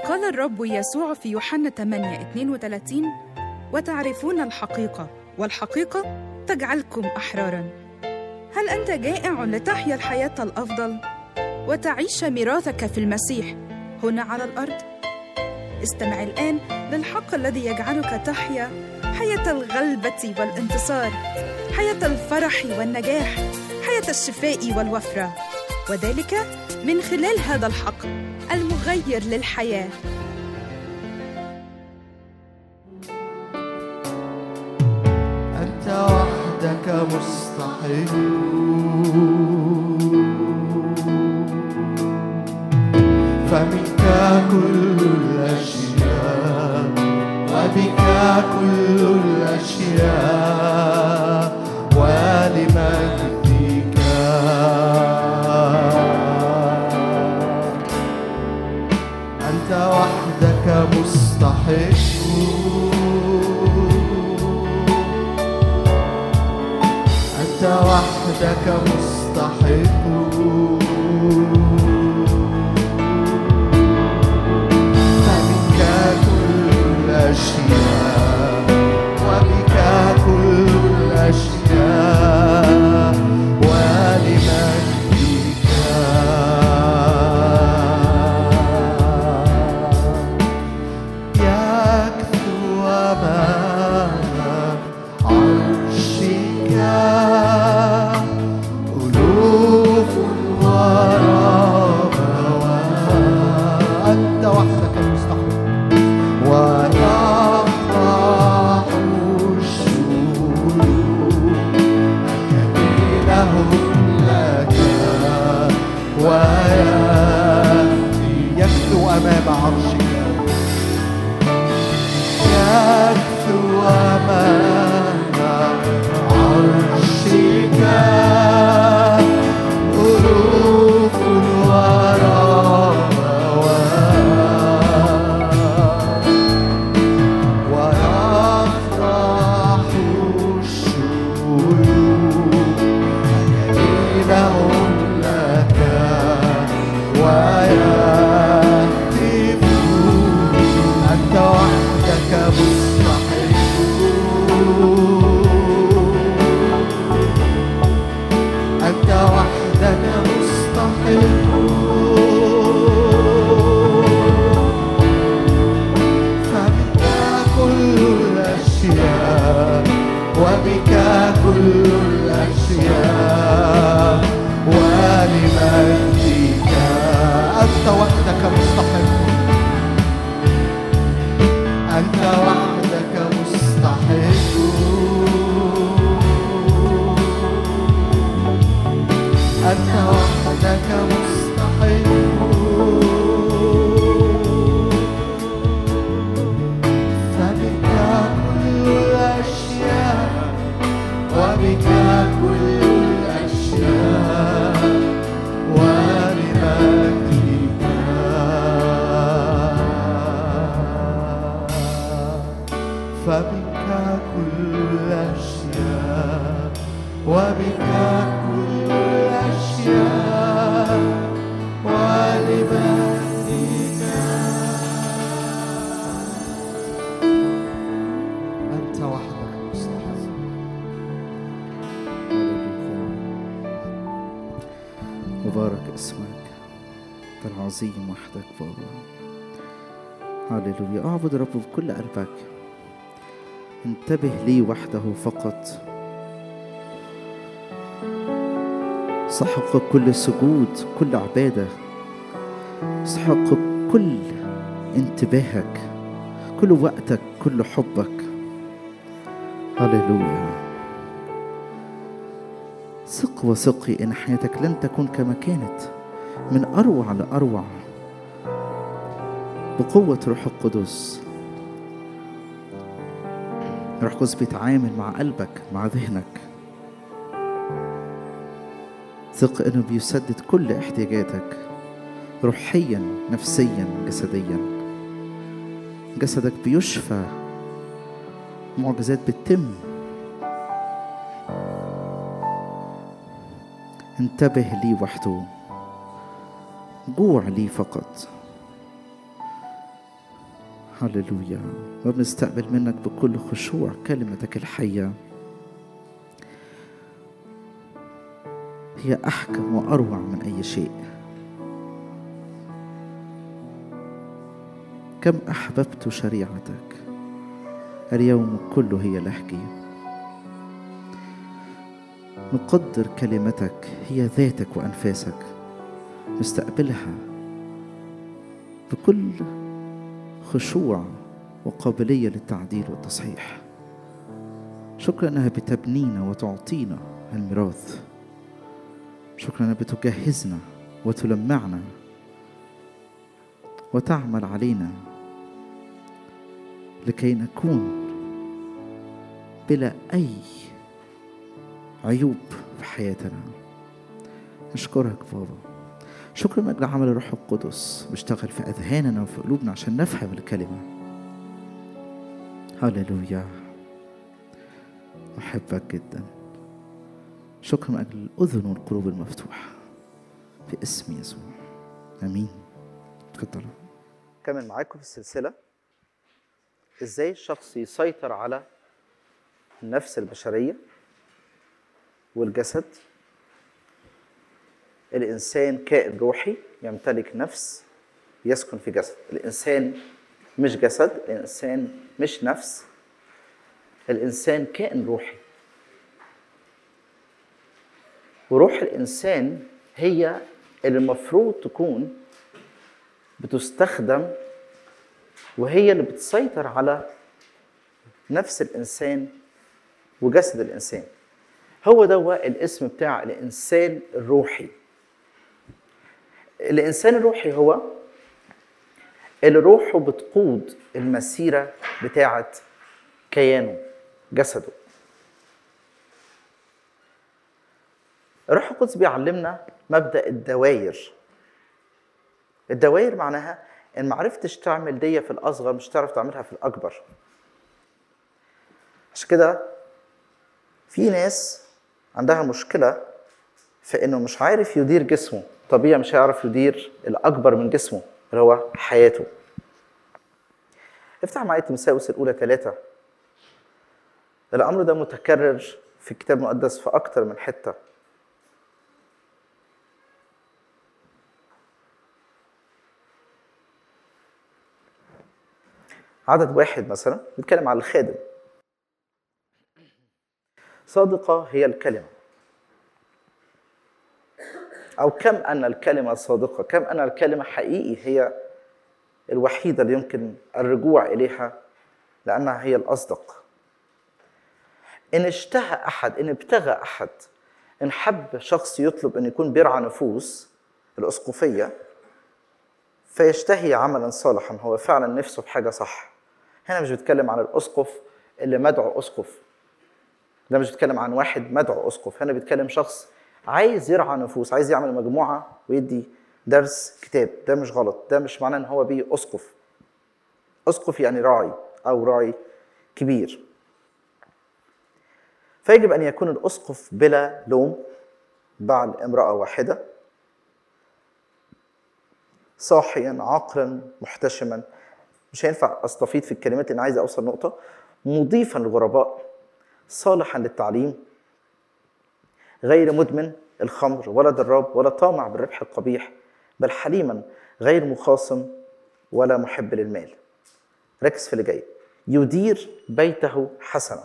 قال الرب يسوع في يوحنا 8 32 وتعرفون الحقيقة والحقيقة تجعلكم أحرارا هل أنت جائع لتحيا الحياة الأفضل وتعيش ميراثك في المسيح هنا على الأرض؟ استمع الآن للحق الذي يجعلك تحيا حياة الغلبة والانتصار حياة الفرح والنجاح حياة الشفاء والوفرة وذلك من خلال هذا الحق المغير للحياه أنت وحدك مستحق فمنك كل الأشياء وبك كل الأشياء ولمجدك أنت وحدك مستحق أنت وحدك مستحق فمنك كل الأشياء وبك كل الأشياء ولمجدك يكثو أمام عرشك ألوف وربوات أنت وحدك المستحق ويفرح الشيوخ كبيرهم لك ويأتي يكثو أمام عرشك يكثو أمام عرشك ألوف وربوات ويفرح الشيوخ كبيرهم لك ويهتفون أنت وحدك مستحق أنت وحدك مستحق فمنك كل الأشياء وبك كل الأشياء ولمجدك أنت وحدك مستحق أنت وحدك مستحق أنت وحدك مستحق فبك كل الأشياء وبك كل الأشياء ولمجدك فبك كل الأشياء وبك كل الأشياء ولمجدك أنت وحدك مستحق مبارك اسمك أنت العظيم وحدك بابا هللويا اعبد رب بكل قلبك انتبه لي وحده فقط استحق كل سجود كل عبادة استحق كل انتباهك كل وقتك كل حبك هللويا ثق وثقي ان حياتك لن تكون كما كانت من اروع لاروع بقوه روح القدس روح القدس بيتعامل مع قلبك مع ذهنك ثق انه بيسدد كل احتياجاتك روحيا نفسيا جسديا جسدك بيشفى معجزات بتتم انتبه لي وحده جوع لي فقط هللويا وبنستقبل منك بكل خشوع كلمتك الحية هي أحكم وأروع من أي شيء كم أحببت شريعتك اليوم كله هي لهجي نقدر كلمتك هي ذاتك وأنفاسك نستقبلها بكل خشوع وقابلية للتعديل والتصحيح شكرا أنها بتبنينا وتعطينا الميراث شكرا أنها بتجهزنا وتلمعنا وتعمل علينا لكي نكون بلا أي عيوب في حياتنا نشكرك بابا شكرا من أجل عمل الروح القدس بيشتغل في أذهاننا وفي قلوبنا عشان نفهم الكلمة هللويا أحبك جدا شكرا من أجل الأذن والقلوب المفتوحة في اسم يسوع آمين تفضلوا كمان معاكم في السلسلة ازاي الشخص يسيطر على النفس البشرية والجسد الإنسان كائن روحي يمتلك نفس يسكن في جسد الإنسان مش جسد الإنسان مش نفس الإنسان كائن روحي وروح الإنسان هي اللي المفروض تكون بتستخدم وهي اللي بتسيطر على نفس الإنسان وجسد الإنسان هو ده الاسم بتاع الإنسان الروحي الإنسان الروحي هو اللي روحه بتقود المسيرة بتاعة كيانه جسده الروح القدس بيعلمنا مبدأ الدواير الدواير معناها ان ما عرفتش تعمل دي في الاصغر مش هتعرف تعملها في الاكبر عشان كده في ناس عندها مشكله في انه مش عارف يدير جسمه طبيعي مش هيعرف يدير الاكبر من جسمه اللي هو حياته افتح معايا تمساوس الاولى ثلاثة الامر ده متكرر في الكتاب المقدس في اكتر من حته عدد واحد مثلا بيتكلم على الخادم صادقة هي الكلمة أو كم أن الكلمة صادقة كم أن الكلمة حقيقي هي الوحيدة اللي يمكن الرجوع إليها لأنها هي الأصدق إن اشتهى أحد إن ابتغى أحد إن حب شخص يطلب أن يكون بيرعى نفوس الأسقفية فيشتهي عملا صالحا هو فعلا نفسه في حاجة صح هنا مش بيتكلم عن الاسقف اللي مدعو اسقف ده مش بيتكلم عن واحد مدعو اسقف هنا بيتكلم شخص عايز يرعى نفوس عايز يعمل مجموعه ويدي درس كتاب ده مش غلط ده مش معناه ان هو بيه اسقف اسقف يعني راعي او راعي كبير فيجب ان يكون الاسقف بلا لوم بعد امراه واحده صاحيا عاقلا محتشما مش هينفع استفيض في الكلمات لان عايز اوصل نقطه مضيفا للغرباء صالحا للتعليم غير مدمن الخمر ولا ضراب ولا طامع بالربح القبيح بل حليما غير مخاصم ولا محب للمال ركز في اللي جاي يدير بيته حسنا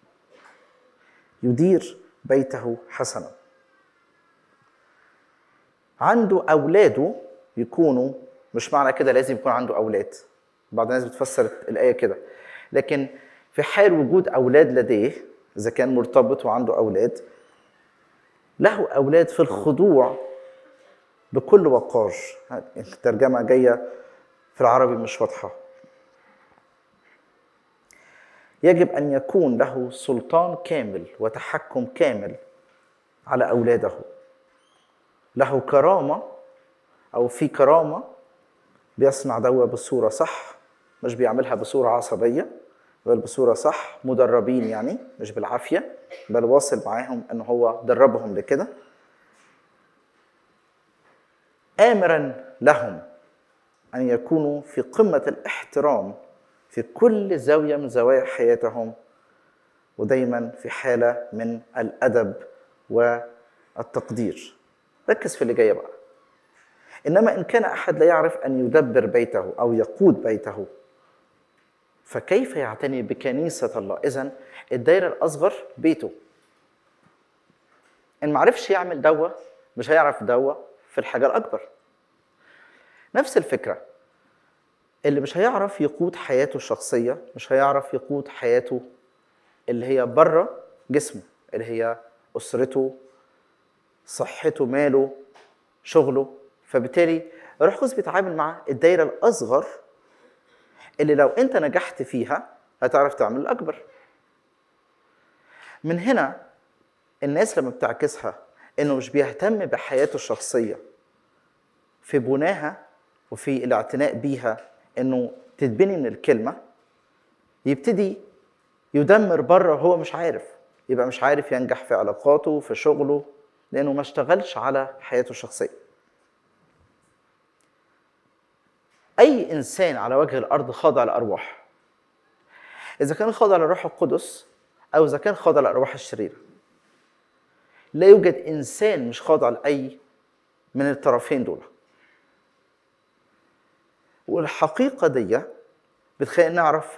يدير بيته حسنا عنده اولاده يكونوا مش معنى كده لازم يكون عنده اولاد بعض الناس بتفسر الايه كده لكن في حال وجود اولاد لديه اذا كان مرتبط وعنده اولاد له اولاد في الخضوع بكل وقار الترجمه جايه في العربي مش واضحه يجب ان يكون له سلطان كامل وتحكم كامل على اولاده له كرامه او في كرامه بيصنع دوا بصوره صح مش بيعملها بصوره عصبيه بل بصوره صح مدربين يعني مش بالعافيه بل واصل معاهم ان هو دربهم لكده امرا لهم ان يكونوا في قمه الاحترام في كل زاوية من زوايا حياتهم ودايما في حالة من الأدب والتقدير ركز في اللي جاي بقى إنما إن كان أحد لا يعرف أن يدبر بيته أو يقود بيته فكيف يعتني بكنيسة الله إذا الدايرة الأصغر بيته إن معرفش يعمل دوا مش هيعرف دوا في الحاجة الأكبر نفس الفكرة اللي مش هيعرف يقود حياته الشخصية مش هيعرف يقود حياته اللي هي بره جسمه اللي هي أسرته صحته ماله شغله فبالتالي الروح القدس بيتعامل مع الدايرة الأصغر اللي لو أنت نجحت فيها هتعرف تعمل الأكبر من هنا الناس لما بتعكسها إنه مش بيهتم بحياته الشخصية في بناها وفي الاعتناء بيها إنه تتبني من الكلمة يبتدي يدمر بره وهو مش عارف يبقى مش عارف ينجح في علاقاته في شغله لأنه ما اشتغلش على حياته الشخصية أي إنسان على وجه الأرض خاضع لأرواح إذا كان خاضع للروح القدس أو إذا كان خاضع للأرواح الشريرة لا يوجد إنسان مش خاضع لأي من الطرفين دول والحقيقة دي بتخلينا نعرف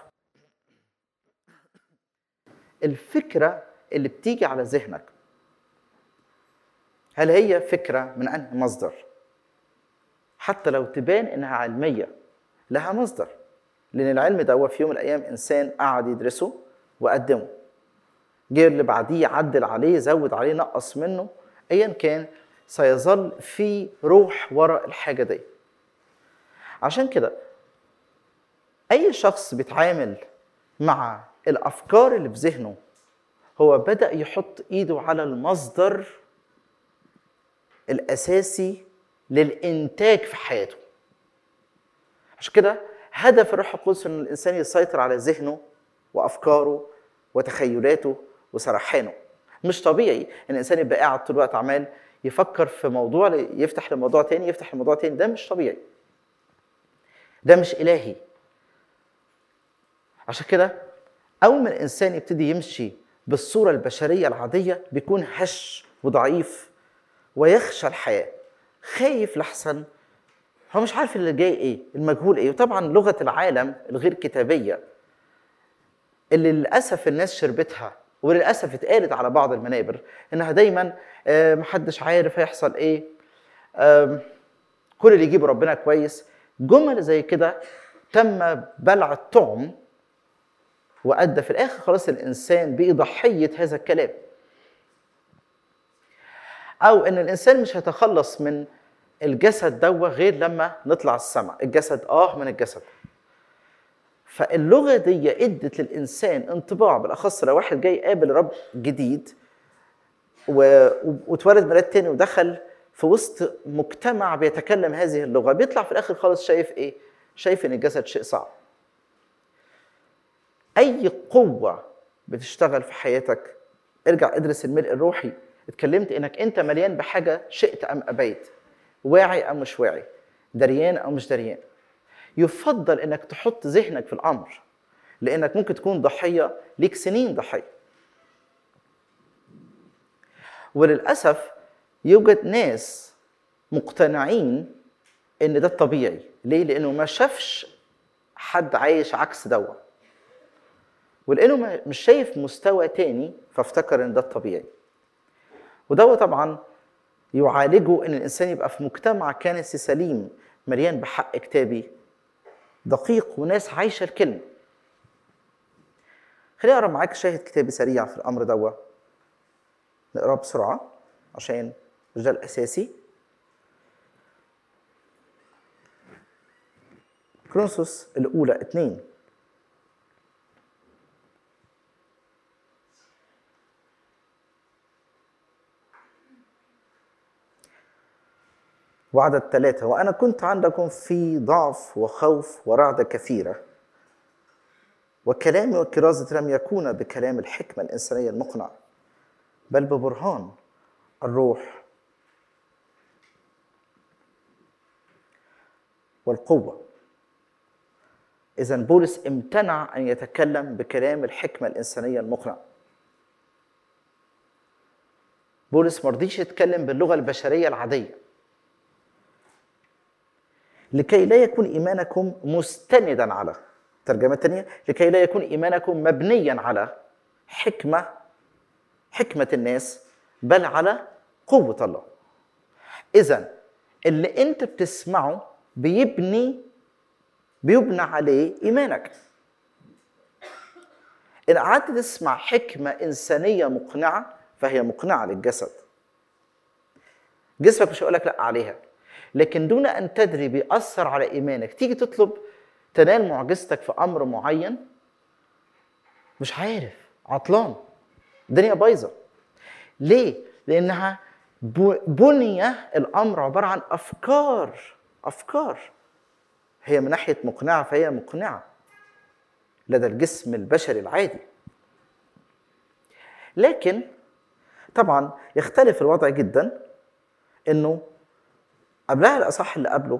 الفكرة اللي بتيجي على ذهنك هل هي فكرة من أنهي مصدر؟ حتى لو تبان إنها علمية لها مصدر لأن العلم ده هو في يوم من الأيام إنسان قعد يدرسه وقدمه جه اللي بعديه عدل عليه زود عليه نقص منه أيا كان سيظل في روح وراء الحاجة دي عشان كده أي شخص بيتعامل مع الأفكار اللي في ذهنه هو بدأ يحط إيده على المصدر الأساسي للإنتاج في حياته عشان كده هدف الروح القدس ان الانسان يسيطر على ذهنه وافكاره وتخيلاته وسرحانه مش طبيعي ان الانسان يبقى قاعد طول الوقت عمال يفكر في موضوع يفتح لموضوع تاني يفتح لموضوع تاني ده مش طبيعي ده مش الهي عشان كده اول ما الانسان يبتدي يمشي بالصوره البشريه العاديه بيكون هش وضعيف ويخشى الحياه خايف لحسن هو مش عارف اللي جاي ايه المجهول ايه وطبعا لغه العالم الغير كتابيه اللي للاسف الناس شربتها وللاسف اتقالت على بعض المنابر انها دايما آه، محدش عارف هيحصل ايه آم، كل اللي يجيبه ربنا كويس جمل زي كده تم بلع الطعم وادى في الاخر خلاص الانسان بقي ضحيه هذا الكلام او ان الانسان مش هيتخلص من الجسد دوا غير لما نطلع السماء الجسد اه من الجسد فاللغه دي ادت للانسان انطباع بالاخص لو واحد جاي قابل رب جديد و... واتولد ميلاد تاني ودخل في وسط مجتمع بيتكلم هذه اللغه بيطلع في الاخر خالص شايف ايه؟ شايف ان الجسد شيء صعب. اي قوه بتشتغل في حياتك ارجع ادرس الملء الروحي اتكلمت انك انت مليان بحاجه شئت ام ابيت واعي او مش واعي دريان او مش دريان يفضل انك تحط ذهنك في الامر لانك ممكن تكون ضحيه ليك سنين ضحيه وللاسف يوجد ناس مقتنعين ان ده الطبيعي ليه لانه ما شافش حد عايش عكس دوا ولانه ما- مش شايف مستوى تاني فافتكر ان ده الطبيعي وده طبعا يعالجه ان الانسان يبقى في مجتمع كنسي سليم مليان بحق كتابي دقيق وناس عايشه الكلمه خليني اقرا معاك شاهد كتابي سريع في الامر دوا نقراه بسرعه عشان مش ده الاساسي كرونسوس الاولى اتنين وعدد ثلاثة وأنا كنت عندكم في ضعف وخوف ورعدة كثيرة وكلامي وكرازتي لم يكون بكلام الحكمة الإنسانية المقنع بل ببرهان الروح والقوة اذا بولس امتنع ان يتكلم بكلام الحكمه الانسانيه المقنع بولس ما رضيش يتكلم باللغه البشريه العاديه لكي لا يكون ايمانكم مستندا على ترجمه ثانيه لكي لا يكون ايمانكم مبنيا على حكمه حكمه الناس بل على قوه الله اذا اللي انت بتسمعه بيبني بيبنى عليه ايمانك ان قعدت تسمع حكمه انسانيه مقنعه فهي مقنعه للجسد جسمك مش هيقول لك لا عليها لكن دون ان تدري بيأثر على ايمانك تيجي تطلب تنال معجزتك في امر معين مش عارف عطلان الدنيا بايظه ليه لانها ب- بني الامر عباره عن افكار افكار هي من ناحيه مقنعه فهي مقنعه لدى الجسم البشري العادي لكن طبعا يختلف الوضع جدا انه قبلها الاصح اللي قبله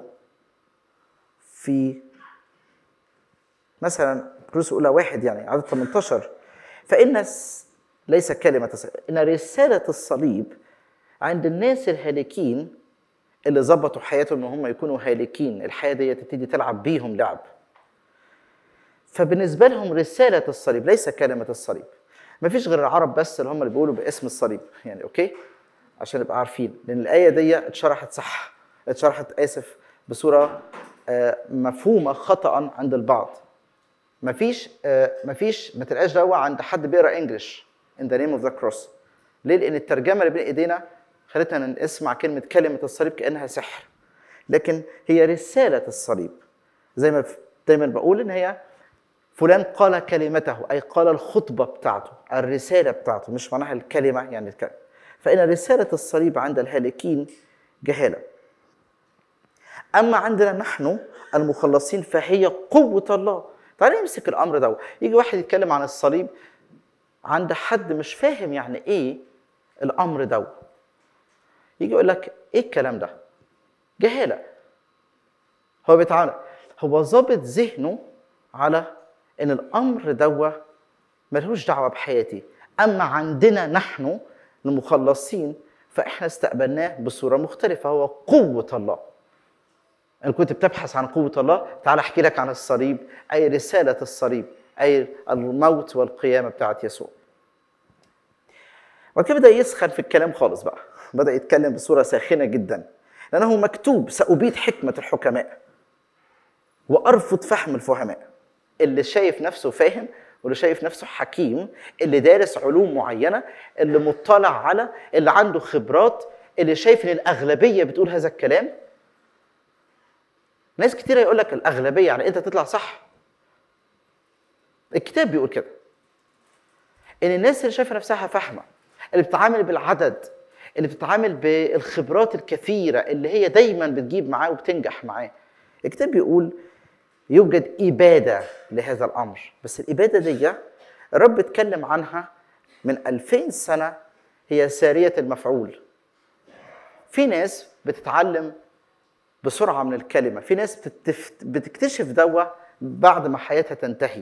في مثلا كروس اولى واحد يعني عدد 18 فان الس- ليس كلمه الصليب ان رساله الصليب عند الناس الهالكين اللي ظبطوا حياتهم ان هم يكونوا هالكين الحياه دي تبتدي تلعب بيهم لعب فبالنسبه لهم رساله الصليب ليس كلمه الصليب ما فيش غير العرب بس اللي هم اللي بيقولوا باسم الصليب يعني اوكي عشان نبقى عارفين لان الايه دي اتشرحت صح اتشرحت اسف بصوره آه، مفهومه خطا عند البعض مفيش آه، مفيش ما تلقاش دوا عند حد بيقرا انجلش in the name of the cross ليه؟ لان الترجمه اللي بين ايدينا خلتنا نسمع كلمه كلمه الصليب كانها سحر لكن هي رساله الصليب زي ما دايما بقول ان هي فلان قال كلمته اي قال الخطبه بتاعته الرساله بتاعته مش معناها الكلمه يعني الكلمه فان رساله الصليب عند الهالكين جهاله اما عندنا نحن المخلصين فهي قوه الله تعالى نمسك الامر ده يجي واحد يتكلم عن الصليب عند حد مش فاهم يعني ايه الامر ده يجي يقول لك ايه الكلام ده جهاله هو بيتعامل هو ظابط ذهنه على ان الامر دوا ملهوش دعوه بحياتي اما عندنا نحن المخلصين فاحنا استقبلناه بصوره مختلفه هو قوه الله ان كنت بتبحث عن قوه الله تعال احكي لك عن الصليب اي رساله الصليب اي الموت والقيامه بتاعت يسوع وبعد كده بدا يسخن في الكلام خالص بقى بدا يتكلم بصوره ساخنه جدا لانه مكتوب سابيد حكمه الحكماء وارفض فهم الفهماء اللي شايف نفسه فاهم واللي شايف نفسه حكيم اللي دارس علوم معينه اللي مطلع على اللي عنده خبرات اللي شايف ان الاغلبيه بتقول هذا الكلام ناس كتير يقول لك الاغلبيه يعني انت تطلع صح الكتاب بيقول كده ان الناس اللي شايفه نفسها فاهمه اللي بتتعامل بالعدد اللي بتتعامل بالخبرات الكثيره اللي هي دايما بتجيب معاه وبتنجح معاه الكتاب بيقول يوجد إبادة لهذا الأمر بس الإبادة دي الرب اتكلم عنها من ألفين سنة هي سارية المفعول في ناس بتتعلم بسرعة من الكلمة في ناس بتتف... بتكتشف دوا بعد ما حياتها تنتهي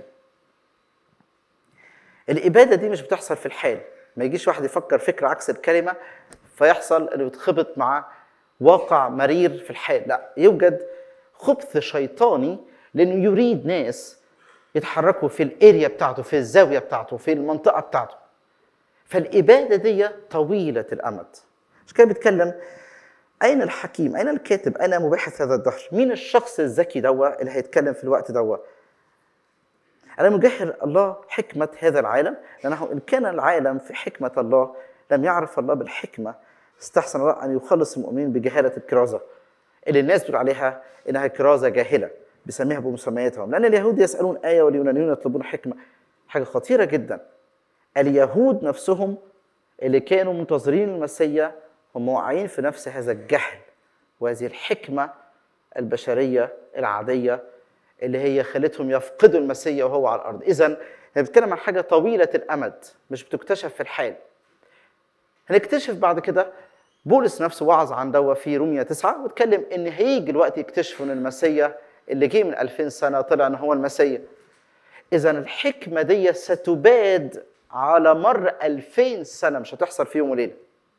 الإبادة دي مش بتحصل في الحال ما يجيش واحد يفكر فكرة عكس الكلمة فيحصل اللي بيتخبط مع واقع مرير في الحال لا يوجد خبث شيطاني لانه يريد ناس يتحركوا في الاريا بتاعته في الزاويه بتاعته في المنطقه بتاعته فالاباده دي طويله الامد مش كده بيتكلم اين الحكيم اين الكاتب اين مباحث هذا الدهر مين الشخص الذكي دوا اللي هيتكلم في الوقت دوا أنا مجهر الله حكمة هذا العالم لأنه إن كان العالم في حكمة الله لم يعرف الله بالحكمة استحسن الله أن يخلص المؤمنين بجهالة الكرازة اللي الناس بتقول عليها إنها كرازة جاهلة بيسميها بمسمياتهم لأن اليهود يسألون آية واليونانيون يطلبون حكمة حاجة خطيرة جدا اليهود نفسهم اللي كانوا منتظرين المسيا هم واقعين في نفس هذا الجهل وهذه الحكمة البشرية العادية اللي هي خلتهم يفقدوا المسيا وهو على الأرض إذا هي بتتكلم عن حاجة طويلة الأمد مش بتكتشف في الحال هنكتشف بعد كده بولس نفسه وعظ عن دوا في رومية تسعة واتكلم إن هيجي الوقت يكتشفوا إن المسيا اللي جه من 2000 سنه طلع ان هو المسيح اذا الحكمه دي ستباد على مر 2000 سنه مش هتحصل في يوم وليله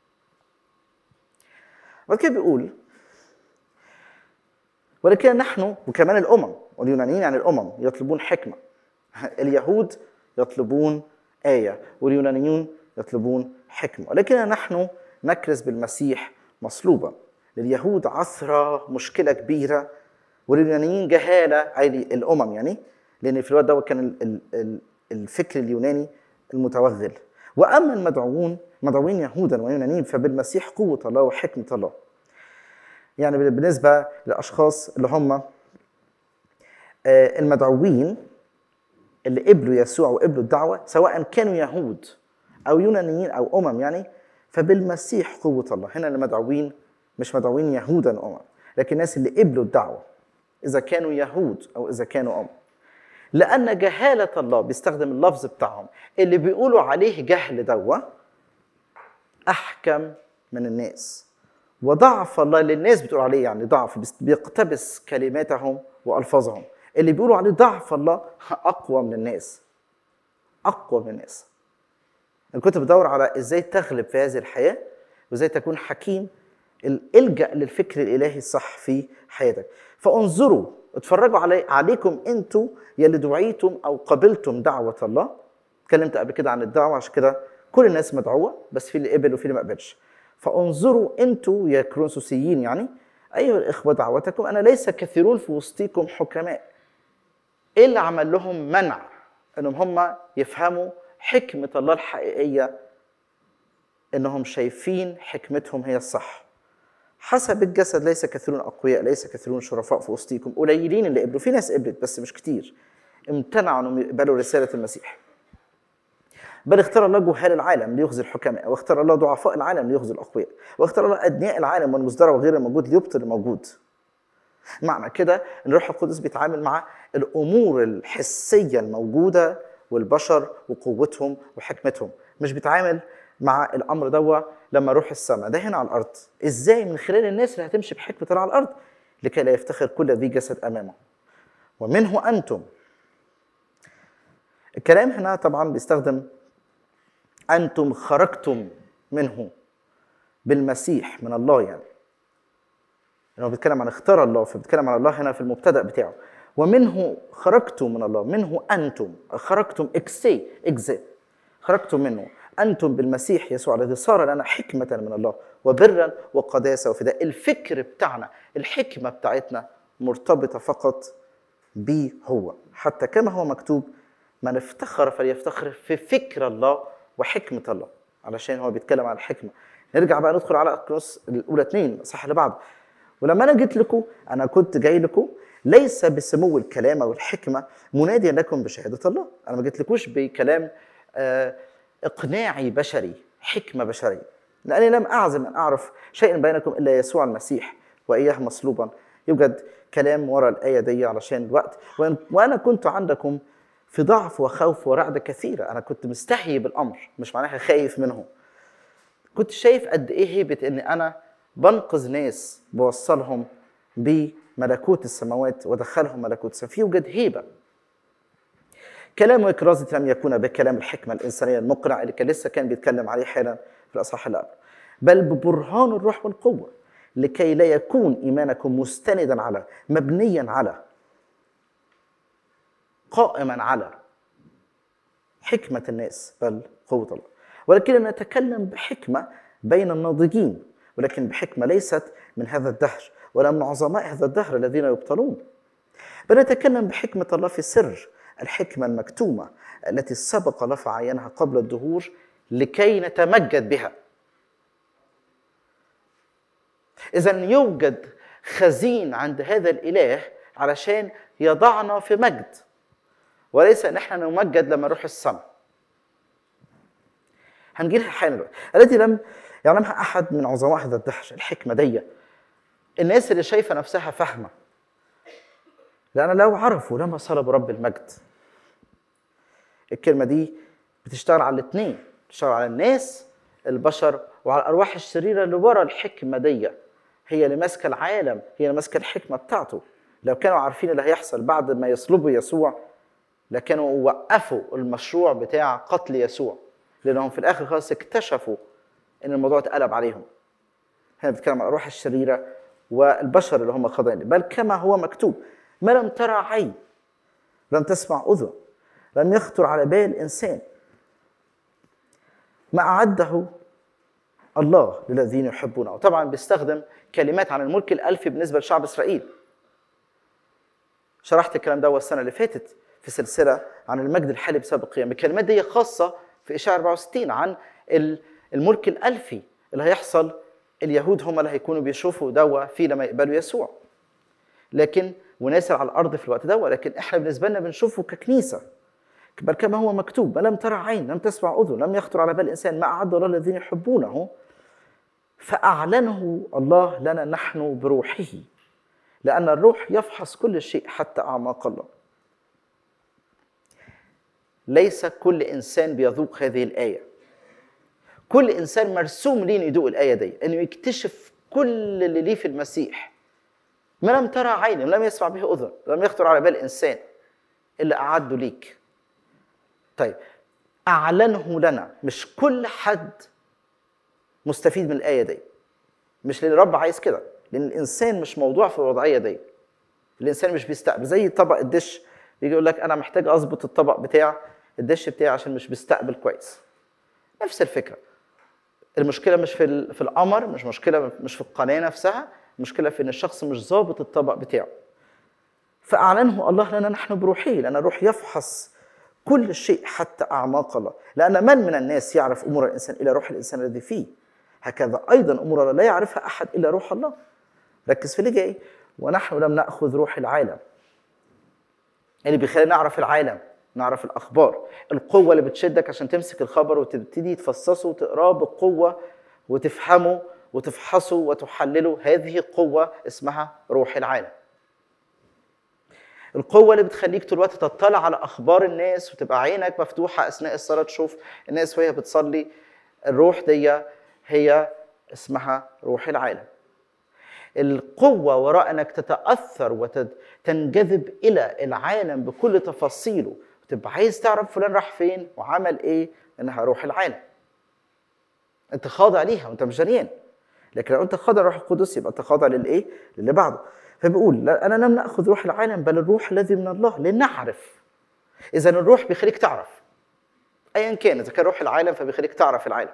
بعد كده بيقول ولكن نحن وكمان الامم واليونانيين يعني الامم يطلبون حكمه اليهود يطلبون ايه واليونانيون يطلبون حكمه ولكن نحن نكرز بالمسيح مصلوبا لليهود عثره مشكله كبيره واليونانيين جهاله اي الامم يعني لان في الوقت ده كان ال- ال- ال- الفكر اليوناني المتوغل واما المدعوون مدعوين يهودا ويونانيين فبالمسيح قوه الله وحكمه الله يعني بالنسبه للاشخاص اللي هم آه، المدعوين اللي قبلوا يسوع وقبلوا الدعوه سواء كانوا يهود او يونانيين او امم يعني فبالمسيح قوه الله هنا المدعوين مش مدعوين يهودا امم لكن الناس اللي قبلوا الدعوه اذا كانوا يهود او اذا كانوا امم لان جهاله الله بيستخدم اللفظ بتاعهم اللي بيقولوا عليه جهل دوا احكم من الناس وضعف الله اللي الناس بتقول عليه يعني ضعف بيست- بيقتبس كلماتهم والفاظهم اللي بيقولوا عليه ضعف الله اقوى من الناس اقوى من الناس انا كنت بدور على ازاي تغلب في هذه الحياه وازاي تكون حكيم ال- الجا للفكر الالهي الصح في حياتك فانظروا اتفرجوا علي عليكم انتوا يلي دعيتم او قبلتم دعوه الله اتكلمت قبل كده عن الدعوه عشان كده كل الناس مدعوه بس في اللي قبل وفي اللي ما قبلش فانظروا انتوا يا كرونسوسيين يعني ايها الاخوه دعوتكم انا ليس كثيرون في وسطكم حكماء ايه اللي عمل لهم منع انهم هم يفهموا حكمه الله الحقيقيه انهم شايفين حكمتهم هي الصح حسب الجسد ليس كثيرون اقوياء ليس كثيرون شرفاء في وسطكم قليلين اللي قبلوا في ناس قبلت بس مش كتير امتنعوا انهم يقبلوا رساله المسيح بل اختار الله جهال العالم ليخزي الحكماء واختار الله ضعفاء العالم ليخزي الاقوياء واختار الله ادنياء العالم والمزدرى وغير الموجود ليبطل الموجود معنى كده ان الروح القدس بيتعامل مع الامور الحسيه الموجوده والبشر وقوتهم وحكمتهم مش بيتعامل مع الامر دوا لما روح السماء ده هنا على الارض ازاي من خلال الناس اللي هتمشي بحكمه الله على الارض لكي لا يفتخر كل ذي جسد امامه ومنه انتم الكلام هنا طبعا بيستخدم انتم خرجتم منه بالمسيح من الله يعني لانه بيتكلم عن اختار الله فبيتكلم عن الله هنا في المبتدا بتاعه ومنه خرجتم من الله منه انتم خرجتم اكسي اجزاء خرجتم منه انتم بالمسيح يسوع الذي صار لنا حكمه من الله وبرا وقداسه وفداء الفكر بتاعنا الحكمه بتاعتنا مرتبطه فقط بيه هو حتى كما هو مكتوب من افتخر فليفتخر في فكر الله وحكمه الله علشان هو بيتكلم عن الحكمه نرجع بقى ندخل على كروس الاولى اثنين صح اللي بعد ولما انا جيت لكم انا كنت جاي لكم ليس بسمو الكلام او الحكمه مناديا لكم بشهاده الله انا ما جيتلكوش بكلام آه، اقناعي بشري حكمه بشريه لاني لم اعزم ان اعرف شيئا بينكم الا يسوع المسيح واياه مصلوبا يوجد كلام ورا الايه دي علشان الوقت وإن- وانا كنت عندكم في ضعف وخوف ورعده كثيره انا كنت مستحي بالامر مش معناها خايف منهم كنت شايف قد ايه هيبه ان انا بنقذ ناس بوصلهم بملكوت السماوات ودخلهم ملكوت السماوات في يوجد هيبه كلام وكرازة لم يكون بكلام الحكمة الإنسانية المقنع اللي كان لسه كان بيتكلم عليه حالا في الأصحاح اللي قبله بل ببرهان الروح والقوة لكي لا يكون إيمانكم مستندا على مبنيا على قائما على حكمة الناس بل قوة الله ولكننا نتكلم بحكمة بين الناضجين ولكن بحكمة ليست من هذا الدهر ولا من عظماء هذا الدهر الذين يبطلون بل نتكلم بحكمة الله في سر الحكمة المكتومة التي سبق الله فعينها قبل الدهور لكي نتمجد بها إذا يوجد خزين عند هذا الإله علشان يضعنا في مجد وليس ان احنا نمجد لما نروح السماء هنجي لها حالا دلوقتي التي لم يعلمها احد من عظماء هذا الدهر الحكمه دي الناس اللي شايفه نفسها فاهمه لان لو عرفوا لما صلبوا رب المجد الكلمه دي بتشتغل على الاثنين بتشتغل على الناس البشر وعلى الارواح الشريره اللي ورا الحكمه دي هي اللي ماسكه العالم هي اللي ماسكه الحكمه بتاعته لو كانوا عارفين اللي هيحصل بعد ما يصلبوا يسوع لكانوا وقفوا المشروع بتاع قتل يسوع لانهم في الاخر خالص اكتشفوا ان الموضوع اتقلب عليهم هنا بنتكلم عن الارواح الشريره والبشر اللي هم خاضعين بل كما هو مكتوب ما لم ترى عين لم تسمع اذن لم يخطر على بال انسان ما اعده الله للذين يحبونه وطبعا بيستخدم كلمات عن الملك الالفي بالنسبه لشعب اسرائيل شرحت الكلام ده السنه اللي فاتت في سلسله عن المجد الحالي بسبب القيام الكلمات دي خاصه في اشعياء 64 عن ال- الملك الالفي اللي هيحصل اليهود هم اللي هيكونوا بيشوفوا دوا فيه لما يقبلوا يسوع لكن وناس على الارض في الوقت ده لكن احنا بالنسبه لنا بنشوفه ككنيسه بل كما هو مكتوب ما لم ترى عين لم تسمع اذن لم يخطر على بال انسان ما اعد الله الذين يحبونه فاعلنه الله لنا نحن بروحه لان الروح يفحص كل شيء حتى اعماق الله ليس كل انسان بيذوق هذه الايه كل انسان مرسوم ليه انه يذوق الايه دي انه يكتشف كل اللي ليه في المسيح ما لم ترى عين لم يسمع به اذن لم يخطر على بال انسان اللي اعده ليك طيب اعلنه لنا مش كل حد مستفيد من الايه دي مش لان الرب عايز كده لان الانسان مش موضوع في الوضعيه دي الانسان مش بيستقبل زي طبق الدش يجي يقول لك انا محتاج اظبط الطبق بتاع الدش بتاعي عشان مش بيستقبل كويس نفس الفكره المشكله مش في ال- في القمر مش مشكله مش في القناه نفسها المشكله في ان الشخص مش ظابط الطبق بتاعه فاعلنه الله لنا نحن بروحه لان الروح يفحص كل شيء حتى اعماق الله لان من من الناس يعرف امور الانسان الا روح الانسان الذي فيه هكذا ايضا امور الله لا يعرفها احد الا روح الله ركز في اللي جاي ونحن لم ناخذ روح العالم اللي بيخلينا نعرف العالم نعرف الاخبار القوه اللي بتشدك عشان تمسك الخبر وتبتدي تفصصه وتقراه بقوه وتفهمه وتفحصه وتحلله هذه قوه اسمها روح العالم القوة اللي بتخليك طول الوقت تطلع على أخبار الناس وتبقى عينك مفتوحة أثناء الصلاة تشوف الناس وهي بتصلي الروح دي هي اسمها روح العالم القوة وراء أنك تتأثر وتنجذب إلى العالم بكل تفاصيله وتبقى عايز تعرف فلان راح فين وعمل إيه إنها روح العالم أنت خاضع ليها وأنت مش جريان لكن لو أنت خاضع للروح القدس يبقى أنت خاضع للإيه؟ للي بعده فبيقول لا أنا لم نأخذ روح العالم بل الروح الذي من الله لنعرف إذا الروح بيخليك تعرف أيا كان إذا كان روح العالم فبيخليك تعرف العالم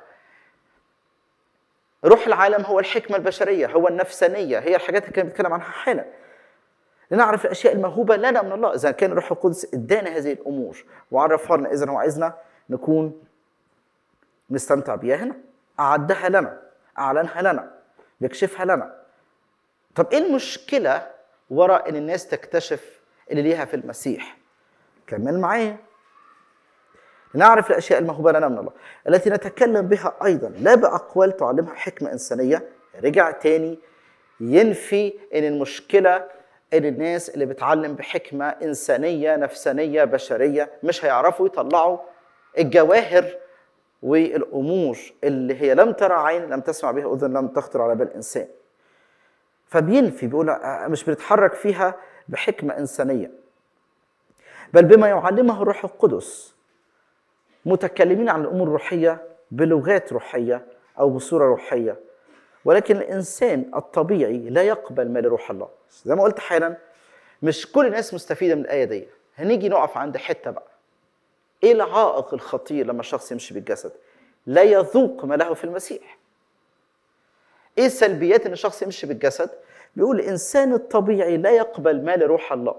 روح العالم هو الحكمة البشرية هو النفسانية هي الحاجات اللي كان بيتكلم عنها حالا لنعرف الأشياء الموهوبة لنا من الله إذا كان الروح القدس إدانا هذه الأمور وعرفها لنا إذا هو عايزنا نكون نستمتع بيها هنا أعدها لنا أعلنها لنا بيكشفها لنا طب إيه المشكلة وراء إن الناس تكتشف اللي ليها في المسيح كمل معايا لنعرف الاشياء الموهوبه لنا من الله التي نتكلم بها ايضا لا باقوال تعلمها حكمه انسانيه رجع تاني ينفي ان المشكله ان الناس اللي بتعلم بحكمه انسانيه نفسانيه بشريه مش هيعرفوا يطلعوا الجواهر والامور اللي هي لم ترى عين لم تسمع بها اذن لم تخطر على بال انسان فبينفي بيقول آه، مش بنتحرك فيها بحكمه انسانيه بل بما يعلمه الروح القدس متكلمين عن الامور الروحيه بلغات روحيه او بصوره روحيه ولكن الانسان الطبيعي لا يقبل ما لروح الله زي ما قلت حالا مش كل الناس مستفيده من الايه دي هنيجي نقف عند حته بقى ايه العائق الخطير لما الشخص يمشي بالجسد لا يذوق ما له في المسيح ايه السلبيات ان الشخص يمشي بالجسد بيقول الانسان الطبيعي لا يقبل ما لروح الله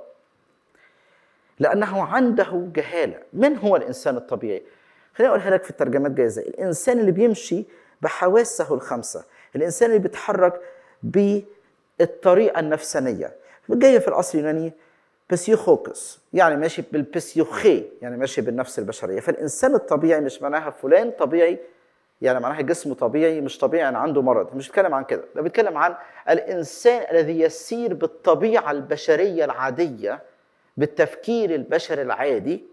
لانه عنده جهاله من هو الانسان الطبيعي خليني اقولها لك في الترجمات جايه ازاي الانسان اللي بيمشي بحواسه الخمسه الانسان اللي بيتحرك بالطريقه النفسانيه جايه في الاصل اليوناني بسيوخوكس يعني ماشي بالبسيوخي يعني ماشي بالنفس البشريه فالانسان الطبيعي مش معناها فلان طبيعي يعني معناها جسمه طبيعي مش طبيعي يعني عنده مرض مش بيتكلم عن كده ده بيتكلم عن الانسان الذي يسير بالطبيعه البشريه العاديه بالتفكير البشري العادي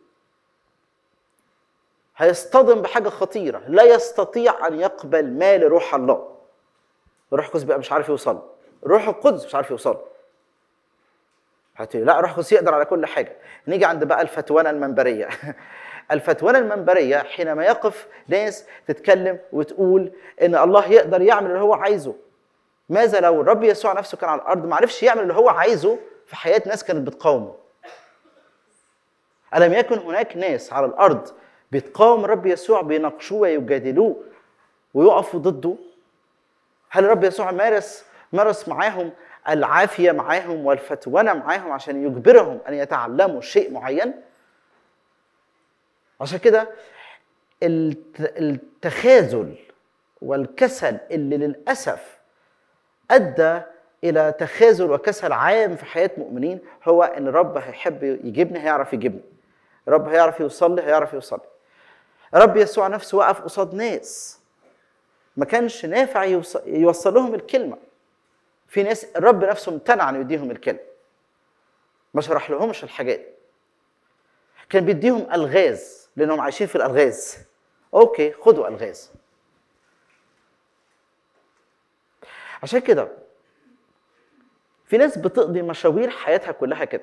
هيصطدم بحاجه خطيره لا يستطيع ان يقبل ما لروح الله الروح القدس بقى مش عارف يوصل الروح القدس مش عارف يوصل هتقولي لا روح القدس يقدر على كل حاجه نيجي عند بقى الفتوانه المنبريه الفتوانه المنبريه حينما يقف ناس تتكلم وتقول ان الله يقدر يعمل اللي هو عايزه ماذا لو الرب يسوع نفسه كان على الارض ما عرفش يعمل اللي هو عايزه في حياه ناس كانت بتقاومه الم يكن هناك ناس على الارض بتقاوم الرب يسوع بيناقشوه ويجادلوه ويقفوا ضده هل الرب يسوع مارس مارس معاهم العافيه معاهم والفتونه معاهم عشان يجبرهم ان يتعلموا شيء معين عشان كده الت- التخاذل والكسل اللي للاسف ادى الى تخاذل وكسل عام في حياه مؤمنين هو ان الرب هيحب يجيبني هيعرف يجيبني الرب هيعرف يوصل لي هيعرف يوصل لي الرب يسوع نفسه وقف قصاد ناس ما كانش نافع يوصل, يوصل لهم الكلمه في ناس الرب نفسه امتنع انه يديهم الكلمه ما شرح لهمش الحاجات كان بيديهم الغاز لانهم عايشين في الالغاز اوكي خدوا الغاز عشان كده في ناس بتقضي مشاوير حياتها كلها كده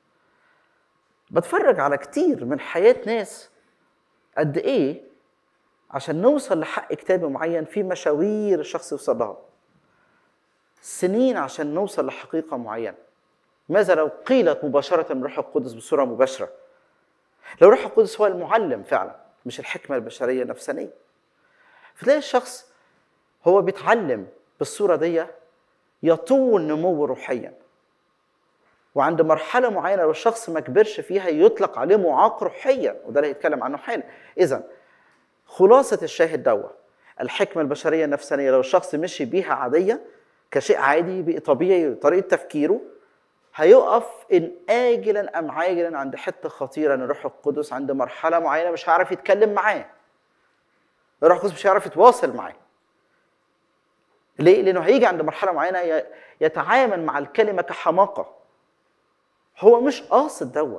بتفرج على كتير من حياة ناس قد ايه عشان نوصل لحق كتابي معين في مشاوير الشخص يوصل لها سنين عشان نوصل لحقيقة معينة ماذا لو قيلت مباشرة من روح القدس بصورة مباشرة لو روح القدس هو المعلم فعلا مش الحكمة البشرية النفسانية فتلاقي الشخص هو بيتعلم بالصورة دي يطول نموه روحيا وعند مرحلة معينة لو الشخص ما كبرش فيها يطلق عليه معاق روحيا وده اللي هيتكلم عنه حالا إذا خلاصة الشاهد دوا الحكمة البشرية النفسانية لو الشخص مشي بيها عادية كشيء عادي بقى طبيعي طريقة تفكيره هيقف إن آجلا أم عاجلا عند حتة خطيرة إن الروح القدس عند مرحلة معينة مش هيعرف يتكلم معاه الروح القدس مش هيعرف يتواصل معاه ليه؟ لأنه هيجي عند مرحلة معينة ي- يتعامل مع الكلمة كحماقة هو مش قاصد دوا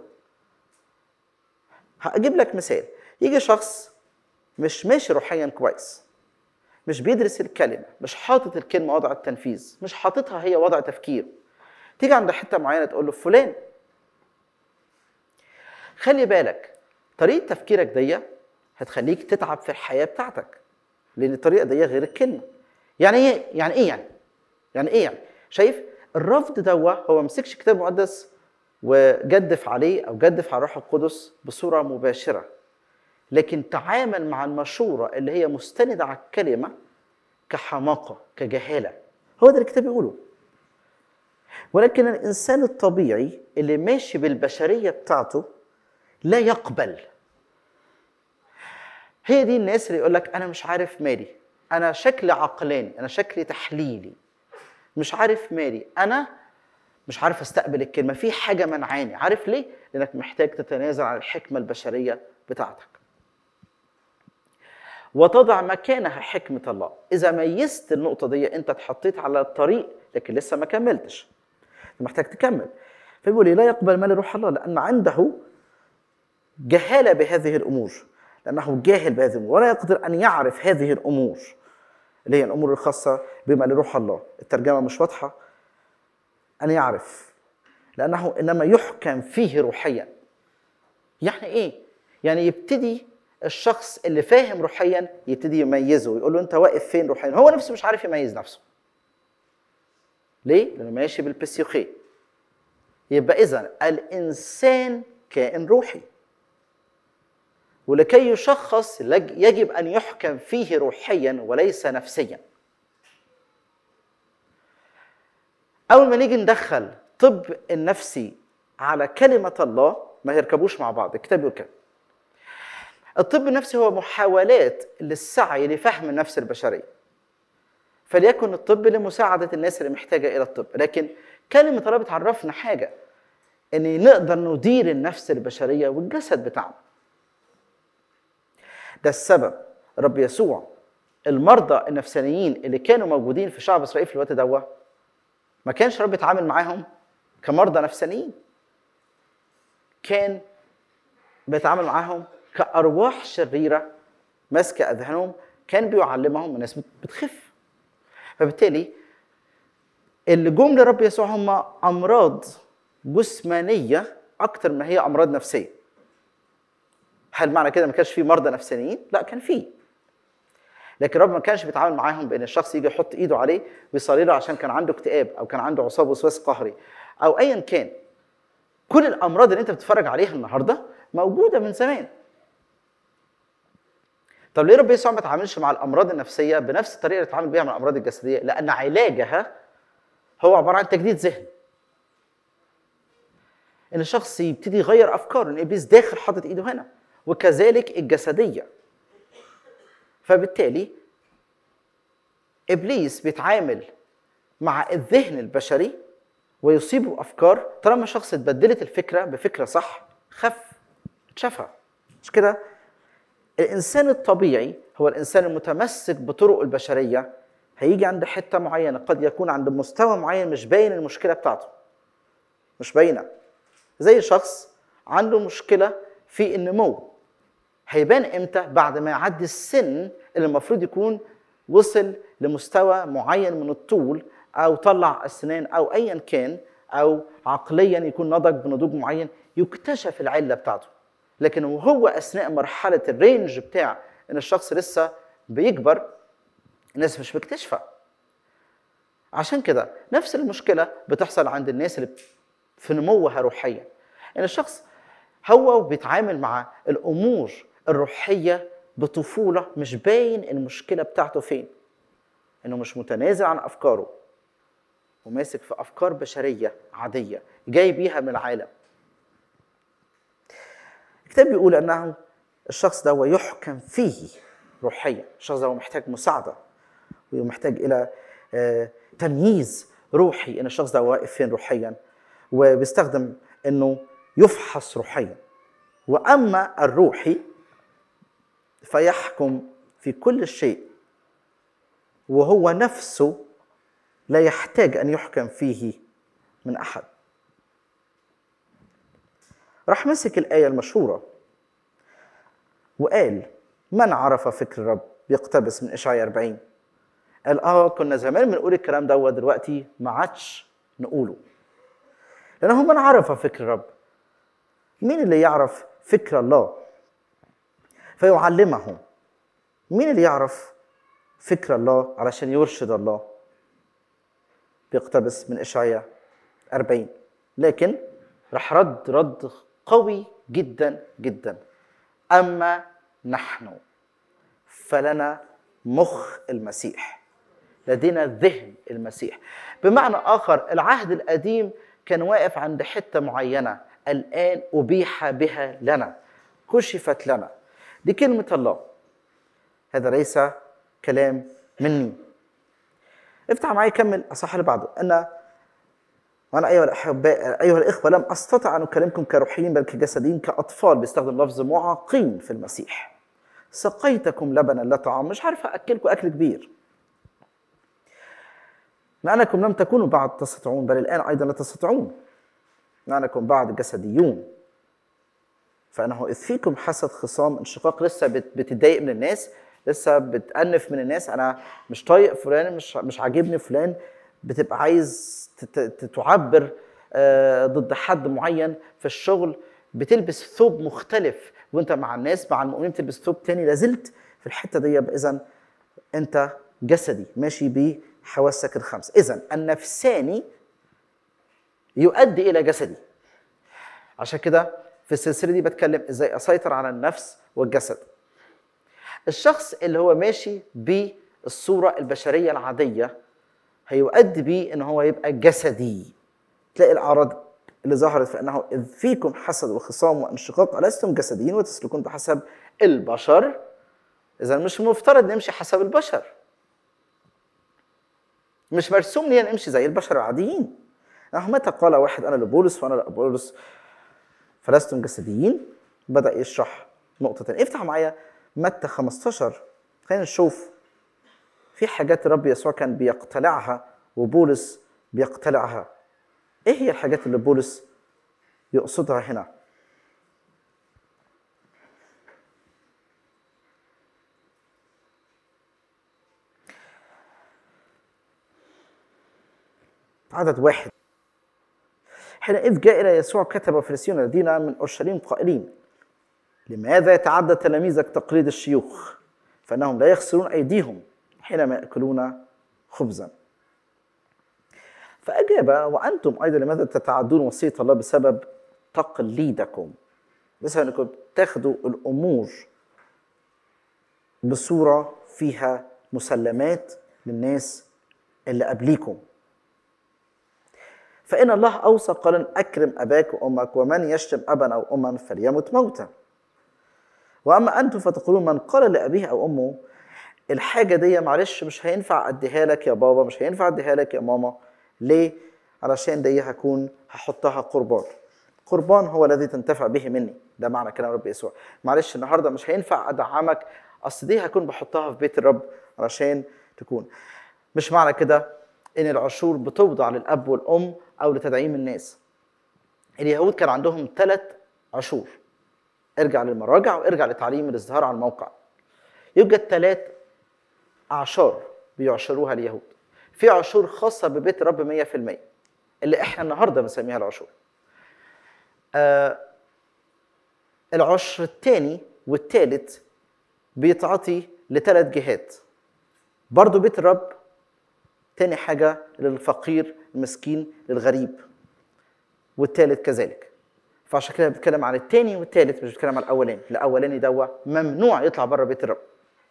هجيب لك مثال يجي شخص مش ماشي روحيا كويس مش بيدرس الكلمة مش حاطط الكلمة وضع التنفيذ مش حاططها هي وضع تفكير تيجي عند حتة معينة تقول له فلان خلي بالك طريقة تفكيرك دي هتخليك تتعب في الحياة بتاعتك لأن الطريقة دي غير الكلمة يعني ايه يعني ايه يعني يعني ايه يعني شايف الرفض دوا هو مسكش كتاب مقدس وجدف عليه او جدف على الروح القدس بصوره مباشره لكن تعامل مع المشوره اللي هي مستنده على الكلمه كحماقه كجهاله هو ده اللي الكتاب بيقوله ولكن الانسان الطبيعي اللي ماشي بالبشريه بتاعته لا يقبل هي دي الناس اللي يقول لك انا مش عارف مالي انا شكلي عقلاني انا شكلي تحليلي مش عارف مالي انا مش عارف استقبل الكلمه في حاجه منعاني عارف ليه لانك محتاج تتنازل عن الحكمه البشريه بتاعتك وتضع مكانها حكمه الله اذا ميزت النقطه دي انت اتحطيت على الطريق لكن لسه ما كملتش محتاج تكمل فبيقول لي لا يقبل مال روح الله لان عنده جهاله بهذه الامور لانه جاهل بهذه الامور ولا يقدر ان يعرف هذه الامور اللي هي الامور الخاصه بما لروح الله الترجمه مش واضحه ان يعرف لانه انما يحكم فيه روحيا يعني ايه يعني يبتدي الشخص اللي فاهم روحيا يبتدي يميزه ويقول له انت واقف فين روحيا هو نفسه مش عارف يميز نفسه ليه لانه ماشي بالبسيوخي يبقى اذا الانسان كائن روحي ولكي يشخص لج- يجب ان يحكم فيه روحيا وليس نفسيا اول ما نيجي ندخل طب النفسي على كلمه الله ما يركبوش مع بعض الكتاب بيقول كده الطب النفسي هو محاولات للسعي لفهم النفس البشريه فليكن الطب لمساعده الناس اللي محتاجه الى الطب لكن كلمه الله بتعرفنا حاجه ان نقدر ندير النفس البشريه والجسد بتاعنا ده السبب رب يسوع المرضى النفسانيين اللي كانوا موجودين في شعب اسرائيل في الوقت ده ما كانش رب يتعامل معاهم كمرضى نفسانيين كان بيتعامل معاهم كارواح شريره ماسكه اذهانهم كان بيعلمهم الناس بتخف فبالتالي اللي جم لرب يسوع هم امراض جسمانيه اكتر ما هي امراض نفسيه هل معنى كده ما كانش في مرضى نفسانيين لا كان في لكن رب ما كانش بيتعامل معاهم بان الشخص يجي يحط ايده عليه ويصلي له عشان كان عنده اكتئاب او كان عنده عصاب وسواس قهري او ايا كان كل الامراض اللي انت بتتفرج عليها النهارده موجوده من زمان طب ليه رب يسوع ما تعاملش مع الامراض النفسيه بنفس الطريقه اللي اتعامل بيها مع الامراض الجسديه لان علاجها هو عباره عن تجديد ذهن ان الشخص يبتدي يغير افكاره ان ابليس داخل حاطط ايده هنا وكذلك الجسديه فبالتالي ابليس بيتعامل مع الذهن البشري ويصيبه افكار طالما الشخص اتبدلت الفكره بفكره صح خف اتشافها مش كده الانسان الطبيعي هو الانسان المتمسك بطرق البشريه هيجي عند حته معينه قد يكون عند مستوى معين مش باين المشكله بتاعته مش باينه زي شخص عنده مشكله في النمو هيبان امتى بعد ما يعدي السن اللي المفروض يكون وصل لمستوى معين من الطول او طلع اسنان او ايا كان او عقليا يكون نضج بنضوج معين يكتشف العله بتاعته لكن وهو اثناء مرحله الرينج بتاع ان الشخص لسه بيكبر الناس مش مكتشفه عشان كده نفس المشكله بتحصل عند الناس اللي في نموها روحيا ان الشخص هو بيتعامل مع الامور الروحيه بطفوله مش باين المشكله بتاعته فين انه مش متنازل عن افكاره وماسك في افكار بشريه عاديه جاي بيها من العالم الكتاب بيقول انه الشخص ده هو يحكم فيه روحيا الشخص ده هو محتاج مساعده ومحتاج الى آه، تمييز روحي ان الشخص ده واقف فين روحيا وبيستخدم انه يفحص روحيا واما الروحي فيحكم في كل شيء وهو نفسه لا يحتاج ان يحكم فيه من احد راح مسك الايه المشهوره وقال من عرف فكر الرب يقتبس من اشعياء 40 قال اه كنا زمان بنقول الكلام دوت دلوقتي ما عادش نقوله لانه من عرف فكر الرب مين اللي يعرف فكر الله فيعلمه مين اللي يعرف فكر الله علشان يرشد الله بيقتبس من اشعياء 40 لكن راح رد رد قوي جدا جدا اما نحن فلنا مخ المسيح لدينا ذهن المسيح بمعنى اخر العهد القديم كان واقف عند حته معينه الان ابيح بها لنا كشفت لنا دي كلمه الله هذا ليس كلام مني افتح معي كمل اصح اللي بعده ان وانا ايها الاحباء ايها الاخوه لم استطع ان اكلمكم كروحيين بل كجسديين كاطفال بيستخدم لفظ معاقين في المسيح سقيتكم لبنا لا طعام مش عارف اكلكم اكل كبير لانكم لم تكونوا بعد تستطيعون بل الان ايضا لا تستطيعون لانكم بعد جسديون فانه اذ فيكم حسد خصام انشقاق لسه بت- بتتضايق من الناس لسه بتأنف من الناس انا مش طايق فلان مش مش عاجبني فلان بتبقى عايز تت- تت- تعبر آه، ضد حد معين في الشغل بتلبس ثوب مختلف وانت مع الناس مع المؤمنين بتلبس ثوب تاني لازلت في الحته دي اذا انت جسدي ماشي بحواسك الخمس اذا النفساني يؤدي الى جسدي عشان كده في السلسله دي بتكلم ازاي اسيطر على النفس والجسد الشخص اللي هو ماشي بالصوره البشريه العاديه هيؤدي بيه ان هو يبقى جسدي تلاقي الاعراض اللي ظهرت في انه اذ فيكم حسد وخصام وانشقاق لستم جسديين وتسلكون بحسب البشر اذا مش مفترض نمشي حسب البشر مش مرسوم لي ان امشي زي البشر العاديين يعني متى قال واحد انا لبولس وانا لابولس فلستم جسديين بدا يشرح نقطه تانية افتح معايا متى 15 خلينا نشوف في حاجات الرب يسوع كان بيقتلعها وبولس بيقتلعها ايه هي الحاجات اللي بولس يقصدها هنا عدد واحد حينئذ جاء إلى يسوع كتب فريسيون الذين من أورشليم قائلين لماذا يتعدى تلاميذك تقليد الشيوخ فإنهم لا يخسرون أيديهم حينما يأكلون خبزا فأجاب وأنتم أيضا لماذا تتعدون وصية الله بسبب تقليدكم بسبب أنكم تاخذوا الأمور بصورة فيها مسلمات للناس اللي قبليكم فإن الله أوصى قال أكرم أباك وأمك ومن يشتم أبا أو أما فليمت موتا وأما أنتم فتقولون من قال لأبيه أو أمه الحاجة دي معلش مش هينفع أديها لك يا بابا مش هينفع أديها لك يا ماما ليه؟ علشان دي هكون هحطها قربان قربان هو الذي تنتفع به مني ده معنى كلام رب يسوع معلش النهارده مش هينفع ادعمك اصل دي هكون بحطها في بيت الرب علشان تكون مش معنى كده ان العشور بتوضع للاب والام او لتدعيم الناس اليهود كان عندهم ثلاث عشور ارجع للمراجع وارجع لتعليم الازدهار على الموقع يوجد ثلاث اعشار بيعشروها اليهود في عشور خاصه ببيت الرب 100% اللي احنا النهارده بنسميها العشور آه العشر الثاني والثالث بيتعطي لثلاث جهات برضو بيت الرب تاني حاجة للفقير المسكين للغريب والثالث كذلك فعشان كده بتكلم عن الثاني والثالث مش بتكلم عن الاولاني الاولاني دوا ممنوع يطلع بره بيت الرب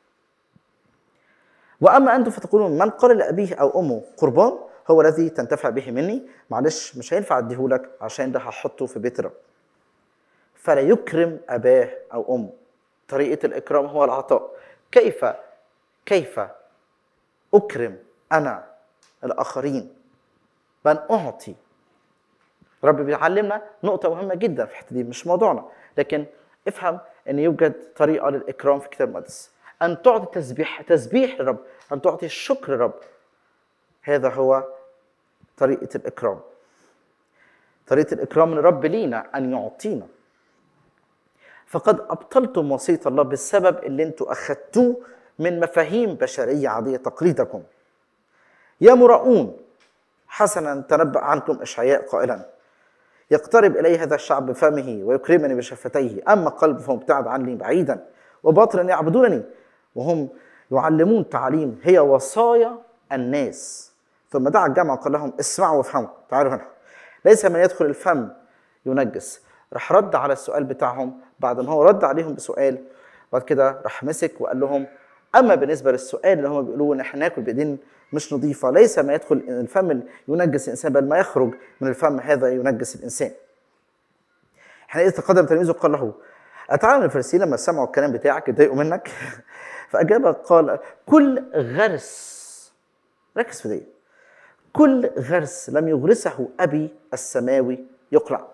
واما انتم فتقولون من قال لابيه او امه قربان هو الذي تنتفع به مني معلش مش هينفع اديهولك عشان ده هحطه في بيت الرب فلا يكرم اباه او امه طريقه الاكرام هو العطاء كيف كيف اكرم انا الاخرين بان اعطي رب بيعلمنا نقطة مهمة جدا في الحتة دي مش موضوعنا لكن افهم ان يوجد طريقة للإكرام في الكتاب المقدس أن تعطي تسبيح تسبيح للرب أن تعطي الشكر للرب هذا هو طريقة الإكرام طريقة الإكرام من الرب لينا أن يعطينا فقد أبطلتم وصية الله بالسبب اللي انتوا أخذتوه من مفاهيم بشرية عادية تقليدكم يا مراؤون حسنا تنبأ عنكم إشعياء قائلا يقترب إلي هذا الشعب بفمه ويكرمني بشفتيه أما قلب فهو ابتعد عني بعيدا وباطلا يعبدونني وهم يعلمون تعاليم هي وصايا الناس ثم دعا الجمع وقال لهم اسمعوا وافهموا تعالوا هنا ليس من يدخل الفم ينجس راح رد على السؤال بتاعهم بعد ما هو رد عليهم بسؤال بعد كده راح مسك وقال لهم اما بالنسبه للسؤال اللي هم بيقولوه ان احنا ناكل بايدين مش نظيفه ليس ما يدخل الفم ينجس الانسان بل ما يخرج من الفم هذا ينجس الانسان حينئذ تقدم تلميذه قال له أتعلم الفريسيين لما سمعوا الكلام بتاعك اتضايقوا منك فأجاب قال كل غرس ركز في دي كل غرس لم يغرسه أبي السماوي يقلع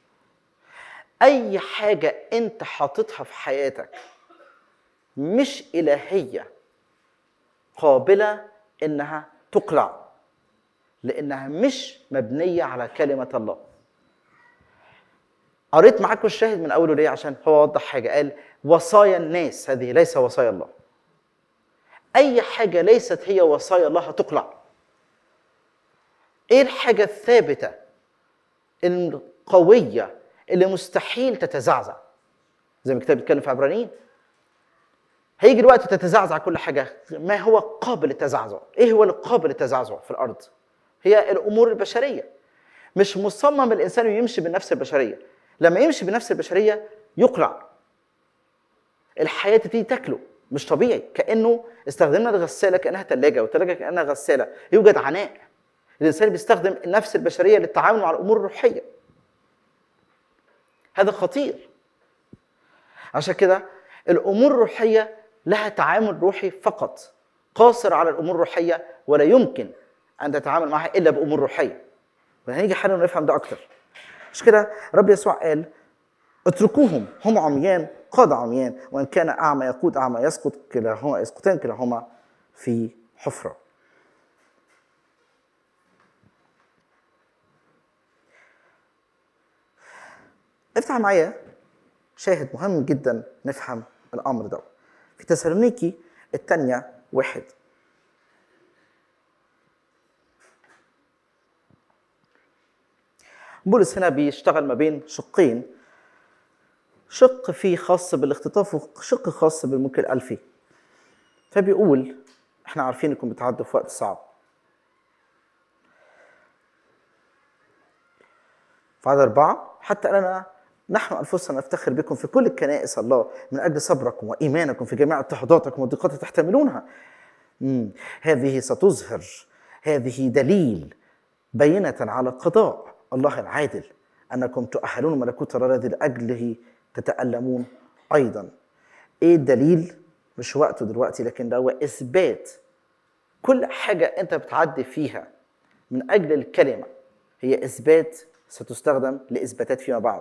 أي حاجة أنت حاططها في حياتك مش إلهية قابلة إنها تقلع لأنها مش مبنية على كلمة الله قريت معاكم الشاهد من أوله ليه عشان هو وضح حاجة قال وصايا الناس هذه ليس وصايا الله أي حاجة ليست هي وصايا الله هتقلع إيه الحاجة الثابتة القوية اللي مستحيل تتزعزع زي ما الكتاب بيتكلم في عبرانيين هيجي الوقت تتزعزع كل حاجة ما هو قابل للتزعزع ايه هو القابل للتزعزع في الارض هي الامور البشرية مش مصمم الانسان يمشي بالنفس البشرية لما يمشي بنفس البشرية يقلع الحياة تبتدي تاكله مش طبيعي كانه استخدمنا الغسالة كانها ثلاجة والثلاجة كانها غسالة يوجد عناء الانسان بيستخدم النفس البشرية للتعامل مع الامور الروحية هذا خطير عشان كده الامور الروحيه لها تعامل روحي فقط قاصر على الامور الروحيه ولا يمكن ان تتعامل معها الا بامور روحيه وهنيجي حالا نفهم ده اكتر مش كده رب يسوع قال اتركوهم هم عميان قاد عميان وان كان اعمى يقود اعمى يسقط كلاهما يسقطان كلاهما في حفره افتح معايا شاهد مهم جدا نفهم الامر ده في تسالونيكي الثانيه واحد بولس هنا بيشتغل ما بين شقين شق فيه خاص بالاختطاف وشق خاص بالملك الألفي فبيقول احنا عارفين انكم بتعدوا في وقت صعب في عدد أربعة حتى أنا نحن أنفسنا نفتخر بكم في كل الكنائس الله من أجل صبركم وإيمانكم في جميع اضطهاداتكم والضيقات التي تحتملونها مم. هذه ستظهر هذه دليل بينة على قضاء الله العادل أنكم تؤهلون ملكوت الله الذي لأجله تتألمون أيضا إيه الدليل؟ مش وقته دلوقتي لكن ده هو إثبات كل حاجة أنت بتعدي فيها من أجل الكلمة هي إثبات ستستخدم لإثباتات فيما بعد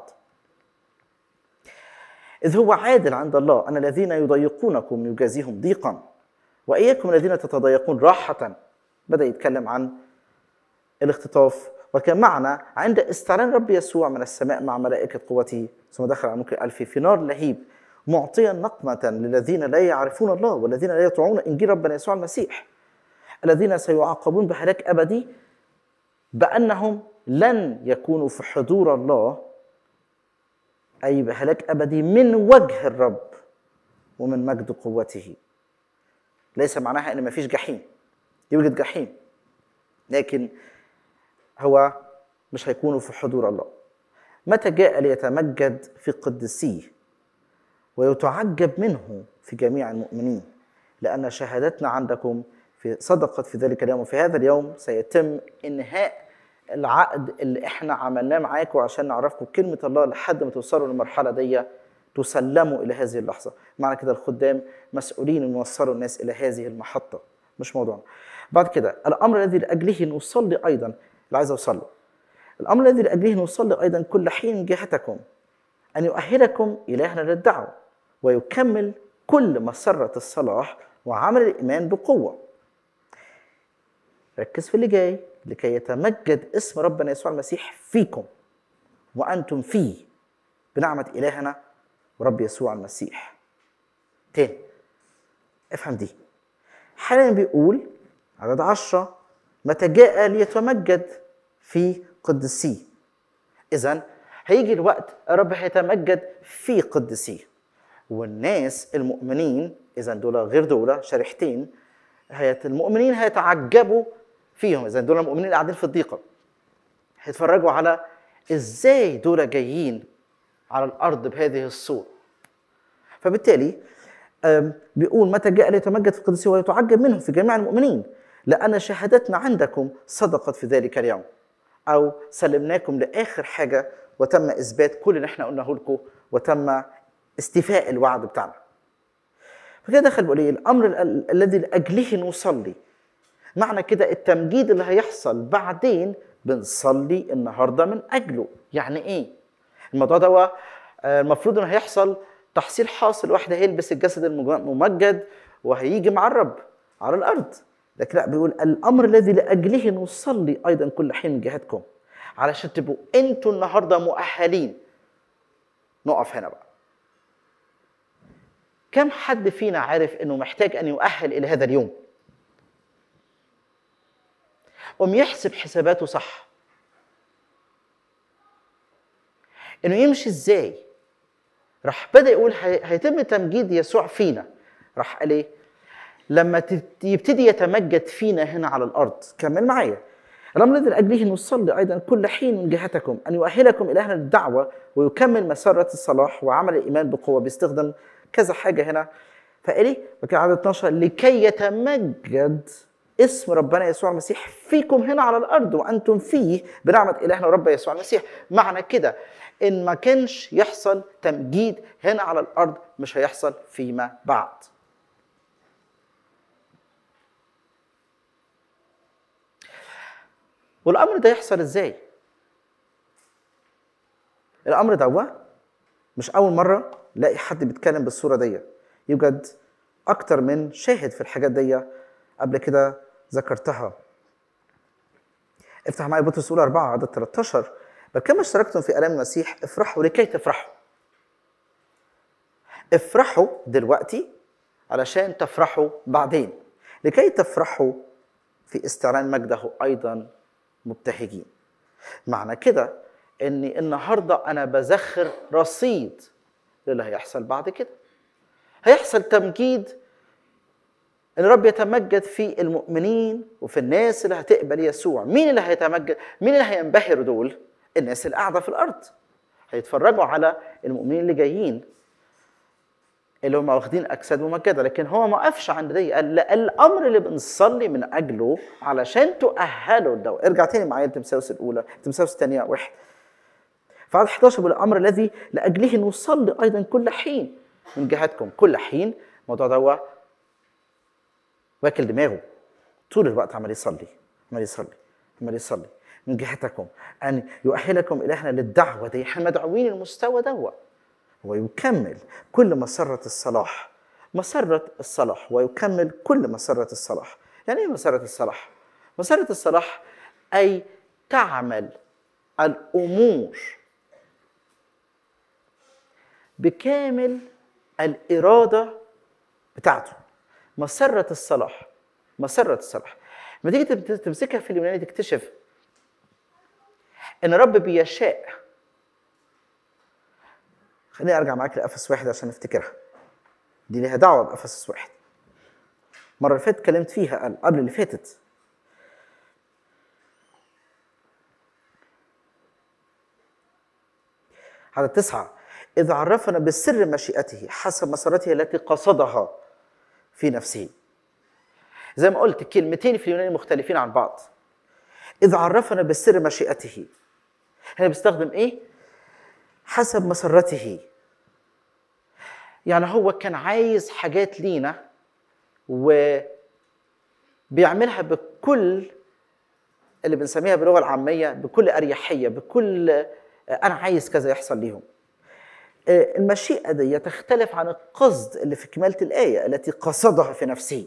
إذ هو عادل عند الله أن الذين يضيقونكم يجازيهم ضيقا وإياكم الذين تتضايقون راحة بدأ يتكلم عن الاختطاف وكان معنا عند استعلان رب يسوع من السماء مع ملائكة قوته ثم دخل على ملك الألف في نار لهيب معطيا نقمة للذين لا يعرفون الله والذين لا يطيعون إنجيل ربنا يسوع المسيح الذين سيعاقبون بهلاك أبدي بأنهم لن يكونوا في حضور الله أي بهلاك أبدي من وجه الرب ومن مجد قوته ليس معناها أن مفيش جحيم يوجد جحيم لكن هو مش هيكونوا في حضور الله متى جاء ليتمجد في قدسيه ويتعجب منه في جميع المؤمنين لأن شهادتنا عندكم في صدقت في ذلك اليوم وفي هذا اليوم سيتم إنهاء العقد اللي احنا عملناه معاكم عشان نعرفكم كلمة الله لحد ما توصلوا للمرحلة دي تسلموا إلى هذه اللحظة معنى كده الخدام مسؤولين أن يوصلوا الناس إلى هذه المحطة مش موضوعنا بعد كده الأمر الذي لأجله نصلي أيضا اللي عايز أوصل له الأمر الذي لأجله نصلي أيضا كل حين جهتكم أن يؤهلكم إلهنا للدعوة ويكمل كل مسرة الصلاح وعمل الإيمان بقوة ركز في اللي جاي لكي يتمجد اسم ربنا يسوع المسيح فيكم وأنتم فيه بنعمة إلهنا ورب يسوع المسيح تاني افهم دي حاليا بيقول عدد عشرة متى جاء ليتمجد في قدسيه إذا هيجي الوقت الرب هيتمجد في قدسيه والناس المؤمنين إذا دول غير دول شريحتين هيت المؤمنين هيتعجبوا فيهم إذا دول المؤمنين اللي قاعدين في الضيقة هيتفرجوا على إزاي دول جايين على الأرض بهذه الصورة فبالتالي آم، بيقول متى جاء ليتمجد في القدسية ويتعجب منهم في جميع المؤمنين لأن شهادتنا عندكم صدقت في ذلك اليوم أو سلمناكم لآخر حاجة وتم إثبات كل اللي احنا قلناه لكم وتم استيفاء الوعد بتاعنا فكده دخل بيقول ايه الامر ال- ال- الذي لاجله نصلي معنى كده التمجيد اللي هيحصل بعدين بنصلي النهارده من اجله يعني ايه الموضوع ده هو، آه، المفروض انه هيحصل تحصيل حاصل واحد هيلبس الجسد المج- الممجد وهيجي مع الرب على الارض لكن لا بيقول الامر الذي لاجله نصلي ايضا كل حين من جهتكم علشان تبقوا انتوا النهارده مؤهلين نقف هنا بقى كم حد فينا عارف انه محتاج ان يؤهل الى هذا اليوم قوم يحسب حساباته صح انه يمشي ازاي راح بدا يقول هي- هيتم تمجيد يسوع فينا راح قال ايه لما تبت- يبتدي يتمجد فينا هنا على الارض كمل معايا الامر الذي لاجله نصلي ايضا كل حين من جهتكم ان يؤهلكم الهنا للدعوه ويكمل مسره الصلاح وعمل الايمان بقوه بيستخدم كذا حاجه هنا فقال ايه وكان عدد 12 لكي يتمجد اسم ربنا يسوع المسيح فيكم هنا على الارض وانتم فيه بنعمه الهنا ورب يسوع المسيح معنى كده ان ما كانش يحصل تمجيد هنا على الارض مش هيحصل فيما بعد والامر ده يحصل ازاي الامر ده مش اول مره لاقي حد بيتكلم بالصوره دي يوجد اكتر من شاهد في الحاجات دي قبل كده ذكرتها افتح معايا بطرس الاولى 4 عدد 13 بل كما اشتركتم في الام المسيح افرحوا لكي تفرحوا افرحوا دلوقتي علشان تفرحوا بعدين لكي تفرحوا في استعلان مجده ايضا مبتهجين معنى كده اني النهارده انا بزخر رصيد للي هيحصل بعد كده هيحصل تمجيد ان الرب يتمجد في المؤمنين وفي الناس اللي هتقبل يسوع مين اللي هيتمجد مين اللي هينبهر دول الناس اللي قاعده في الارض هيتفرجوا على المؤمنين اللي جايين اللي هم واخدين اجساد ممجده لكن هو ما وقفش عند دي قال لا، الامر اللي بنصلي من اجله علشان تؤهلوا لده ارجع تاني معايا لتمساوس الاولى تمساوس الثانيه واحد فعدد 11 بيقول الامر الذي لاجله نصلي ايضا كل حين من جهتكم كل حين الموضوع ده واكل دماغه طول الوقت عمال يصلي عمال يصلي عمال يصلي من جهتكم ان يؤهلكم الهنا للدعوه دي احنا مدعوين المستوى دوت ويكمل كل مسرة الصلاح مسرة الصلاح ويكمل كل مسرة الصلاح يعني ايه مسرة الصلاح؟ مسرة الصلاح أي تعمل الأمور بكامل الإرادة بتاعته مسرة الصلاح مسرة الصلاح لما تيجي تم- تمسكها في اليوناني تكتشف ان الرب بيشاء خليني ارجع معاك لافس واحد عشان نفتكرها دي ليها دعوه بافسس واحد المره اللي فاتت اتكلمت فيها قال قبل اللي فاتت عدد تسعة إذ عرفنا بسر مشيئته حسب مسارته التي قصدها في نفسه زي ما قلت كلمتين في اليوناني مختلفين عن بعض إذ عرفنا بسر مشيئته هنا بيستخدم إيه؟ حسب مسرته يعني هو كان عايز حاجات لينا وبيعملها بكل اللي بنسميها باللغه العاميه بكل اريحيه بكل انا عايز كذا يحصل ليهم آه، المشيئه دي تختلف عن القصد اللي في كماله الايه التي قصدها في نفسه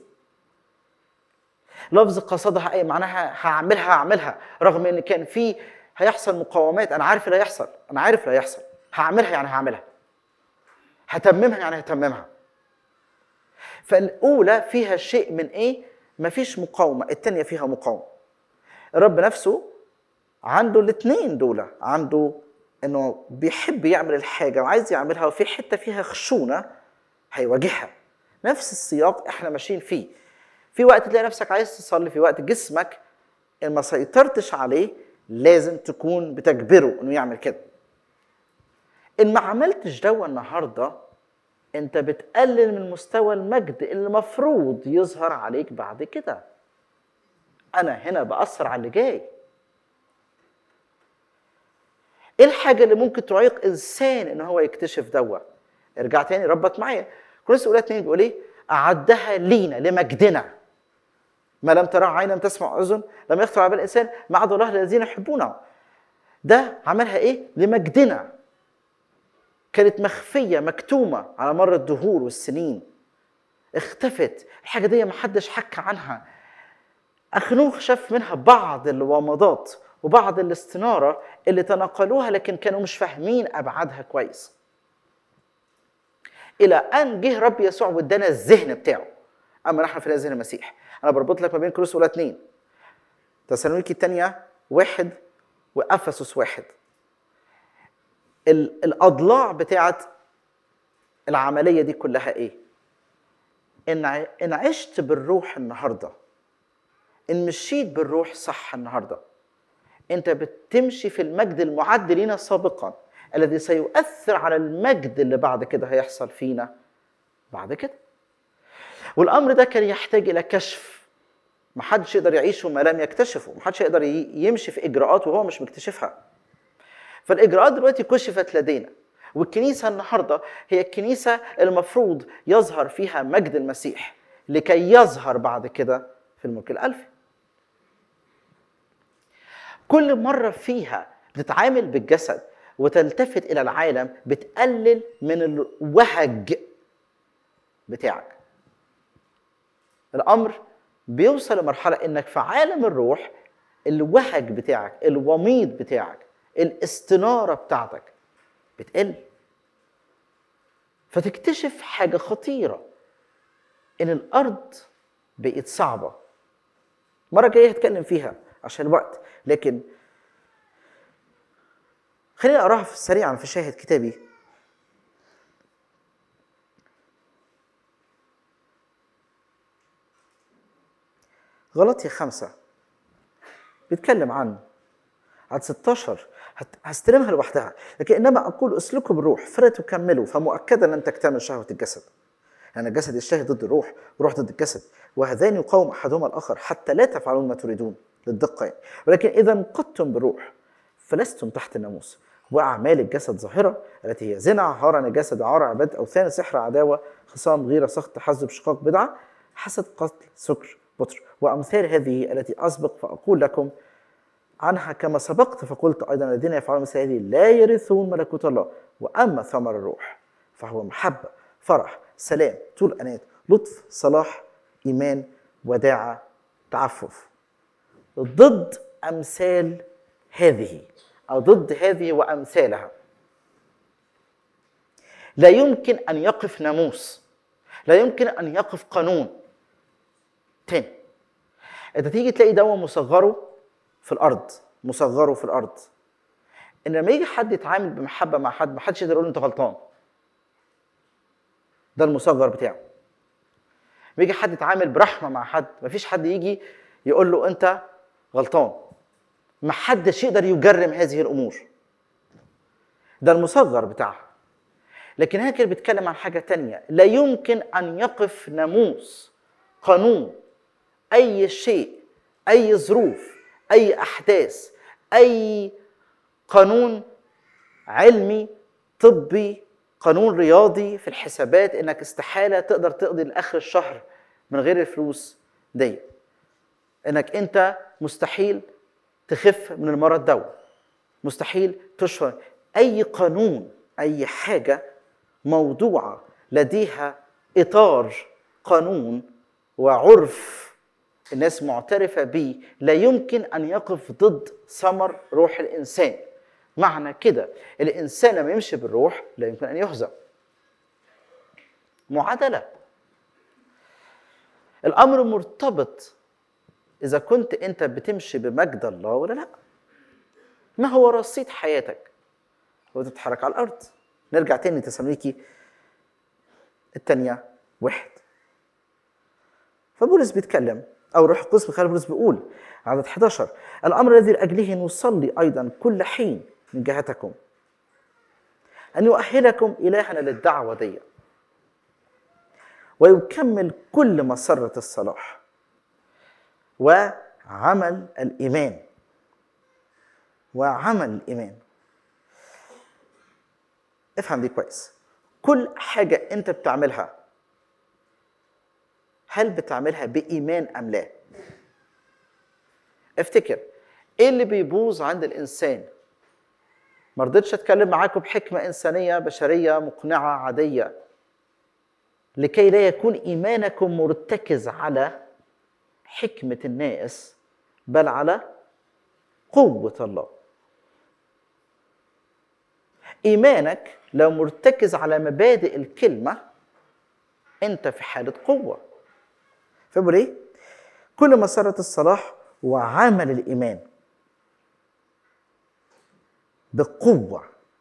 لفظ قصدها اي معناها هعملها هعملها رغم ان كان في هيحصل مقاومات انا عارف اللي هيحصل انا عارف اللي هيحصل هعملها يعني هعملها هتممها يعني هتممها فالاولى فيها شيء من ايه مفيش مقاومه الثانيه فيها مقاومه الرب نفسه عنده الاثنين دول عنده انه بيحب يعمل الحاجه وعايز يعملها وفي حته فيها خشونه هيواجهها نفس السياق احنا ماشيين فيه في وقت تلاقي نفسك عايز تصلي في وقت جسمك ان ما سيطرتش عليه لازم تكون بتجبره انه يعمل كده ان ما عملتش دوا النهارده انت بتقلل من مستوى المجد اللي المفروض يظهر عليك بعد كده انا هنا باثر على اللي جاي ايه الحاجه اللي ممكن تعيق انسان ان هو يكتشف دوا ارجع تاني ربط معايا كورنثوس الاولى اتنين بيقول ايه اعدها لينا لمجدنا ما لم ترى عين لم تسمع اذن لم يخطر على بال الانسان ما عدا الله الذين يحبونه ده عملها ايه لمجدنا كانت مخفيه مكتومه على مر الدهور والسنين اختفت الحاجه دي ما حدش حكى عنها اخنوخ شاف منها بعض الومضات وبعض الاستناره اللي تناقلوها لكن كانوا مش فاهمين ابعادها كويس الى ان جه رب يسوع وادانا الذهن بتاعه اما نحن في ذهن المسيح انا بربط لك ما بين كروس اولى اثنين تسالونيكي الثانيه واحد وافسس واحد ال- الاضلاع بتاعت العمليه دي كلها ايه ان ع- ان عشت بالروح النهارده ان مشيت بالروح صح النهارده انت بتمشي في المجد المعد لنا سابقا الذي سيؤثر على المجد اللي بعد كده هيحصل فينا بعد كده والامر ده كان يحتاج الى كشف محدش يقدر يعيشه ما لم يكتشفه محدش يقدر ي- يمشي في اجراءات وهو مش مكتشفها فالاجراءات دلوقتي كشفت لدينا والكنيسه النهارده هي الكنيسه المفروض يظهر فيها مجد المسيح لكي يظهر بعد كده في الملك الالفي كل مره فيها بتتعامل بالجسد وتلتفت الى العالم بتقلل من الوهج بتاعك الامر بيوصل لمرحله انك في عالم الروح الوهج بتاعك الوميض بتاعك الاستناره بتاعتك بتقل فتكتشف حاجه خطيره ان الارض بقت صعبه المره الجايه هتكلم فيها عشان الوقت لكن خليني اقراها في- سريعا في شاهد كتابي غلطية خمسة بيتكلم عن عن 16 هت- هستلمها لوحدها لكن انما اقول اسلكوا بالروح فلا تكملوا فمؤكدا لن تكتمل شهوه الجسد لان الجسد يشتهي ضد الروح والروح ضد الجسد وهذان يقاوم احدهما الاخر حتى لا تفعلون ما تريدون للدقه يعني. ولكن اذا انقضتم بالروح فلستم تحت الناموس واعمال الجسد ظاهره التي هي زنا عار عن الجسد عار عباد اوثان سحر عداوه خصام غيره سخط تحزب شقاق بدعه حسد قتل سكر بطر وامثال هذه التي اسبق فاقول لكم عنها كما سبقت فقلت ايضا الذين يفعلون مثل هذه لا يرثون ملكوت الله واما ثمر الروح فهو محبه فرح سلام طول انات لطف صلاح ايمان وداعه تعفف ضد امثال هذه او ضد هذه وامثالها لا يمكن ان يقف ناموس لا يمكن ان يقف قانون تاني انت تيجي تلاقي دواء مصغره في الارض مصغره في الارض ان لما يجي حد يتعامل بمحبه مع حد ما حدش يقدر يقول له انت غلطان ده المصغر بتاعه لما يجي حد يتعامل برحمه مع حد ما فيش حد يجي يقول له انت غلطان ما حدش يقدر يجرم هذه الامور ده المصغر بتاعها لكن هنا كده بيتكلم عن حاجه تانية لا يمكن ان يقف ناموس قانون اي شيء اي ظروف اي احداث اي قانون علمي طبي قانون رياضي في الحسابات انك استحاله تقدر تقضي لاخر الشهر من غير الفلوس دي انك انت مستحيل تخف من المرض ده مستحيل تشفى اي قانون اي حاجه موضوعه لديها اطار قانون وعرف الناس معترفه به لا يمكن ان يقف ضد ثمر روح الانسان معنى كده الانسان لما يمشي بالروح لا يمكن ان يهزم معادله الامر مرتبط اذا كنت انت بتمشي بمجد الله ولا لا ما هو رصيد حياتك هو تتحرك على الارض نرجع تاني تسالونيكي الثانيه واحد فبولس بيتكلم او روح القدس بخلال بولس بيقول عدد 11 الامر الذي لاجله نصلي ايضا كل حين من جهتكم ان يؤهلكم الهنا للدعوه دي ويكمل كل مسره الصلاح وعمل الايمان وعمل الايمان افهم دي كويس كل حاجه انت بتعملها هل بتعملها بايمان ام لا افتكر ايه اللي بيبوظ عند الانسان ما رضيتش اتكلم معاكم بحكمه انسانيه بشريه مقنعه عاديه لكي لا يكون ايمانكم مرتكز على حكمه الناس بل على قوه الله ايمانك لو مرتكز على مبادئ الكلمه انت في حاله قوه فبقول ايه كل مسره الصلاح وعمل الايمان بقوه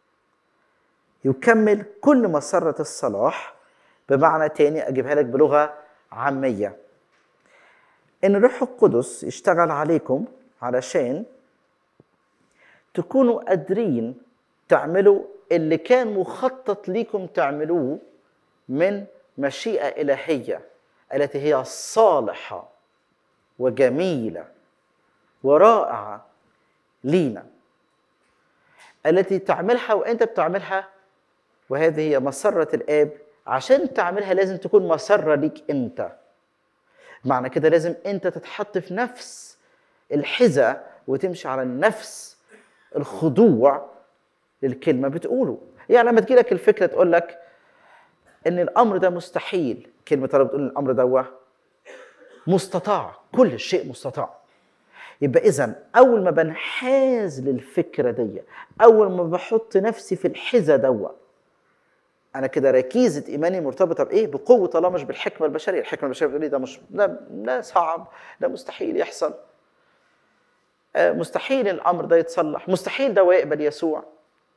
يكمل كل مسره الصلاح بمعنى تاني اجيبها لك بلغه عاميه ان الروح القدس يشتغل عليكم علشان تكونوا قادرين تعملوا اللي كان مخطط ليكم تعملوه من مشيئه الهيه التي هي صالحه وجميله ورائعه لينا التي تعملها وانت بتعملها وهذه هي مسره الاب عشان تعملها لازم تكون مسره ليك انت معنى كده لازم انت تتحط في نفس الحذاء وتمشي على نفس الخضوع للكلمه بتقوله يعني لما تجيلك الفكره تقول لك ان الامر ده مستحيل كلمه الله بتقول الامر ده مستطاع كل شيء مستطاع يبقى اذا اول ما بنحاز للفكره دي اول ما بحط نفسي في الحذاء دوا انا كده ركيزه ايماني مرتبطه بايه بقوه الله مش بالحكمه البشريه الحكمه البشريه بتقول لي ده مش ده, ده صعب ده مستحيل يحصل آه، مستحيل الامر ده يتصلح مستحيل ده يقبل يسوع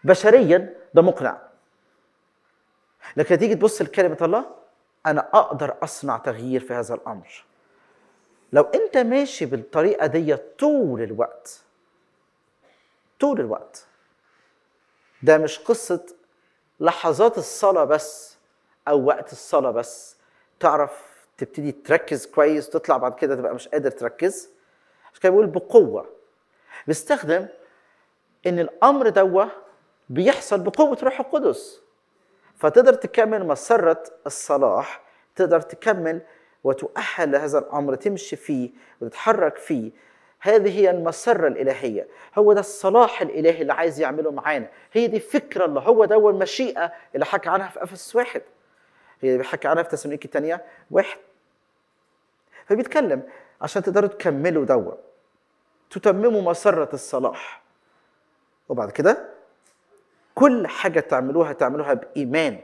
بشريا ده مقنع لكن تيجي تبص لكلمه الله انا اقدر اصنع تغيير في هذا الامر لو انت ماشي بالطريقه دي طول الوقت طول الوقت ده مش قصه لحظات الصلاه بس او وقت الصلاه بس تعرف تبتدي تركز كويس وتطلع بعد كده تبقى مش قادر تركز عشان كده بيقول بقوه بيستخدم ان الامر دوا بيحصل بقوه روح القدس فتقدر تكمل مسره الصلاح تقدر تكمل وتؤهل لهذا الامر تمشي فيه وتتحرك فيه هذه هي المسرة الإلهية هو ده الصلاح الإلهي اللي عايز يعمله معانا هي دي فكرة الله هو ده المشيئة اللي حكى عنها في أفس واحد هي اللي بيحكي عنها في تسالونيكي الثانية واحد فبيتكلم عشان تقدروا تكملوا دوا تتمموا مسرة الصلاح وبعد كده كل حاجة تعملوها تعملوها بإيمان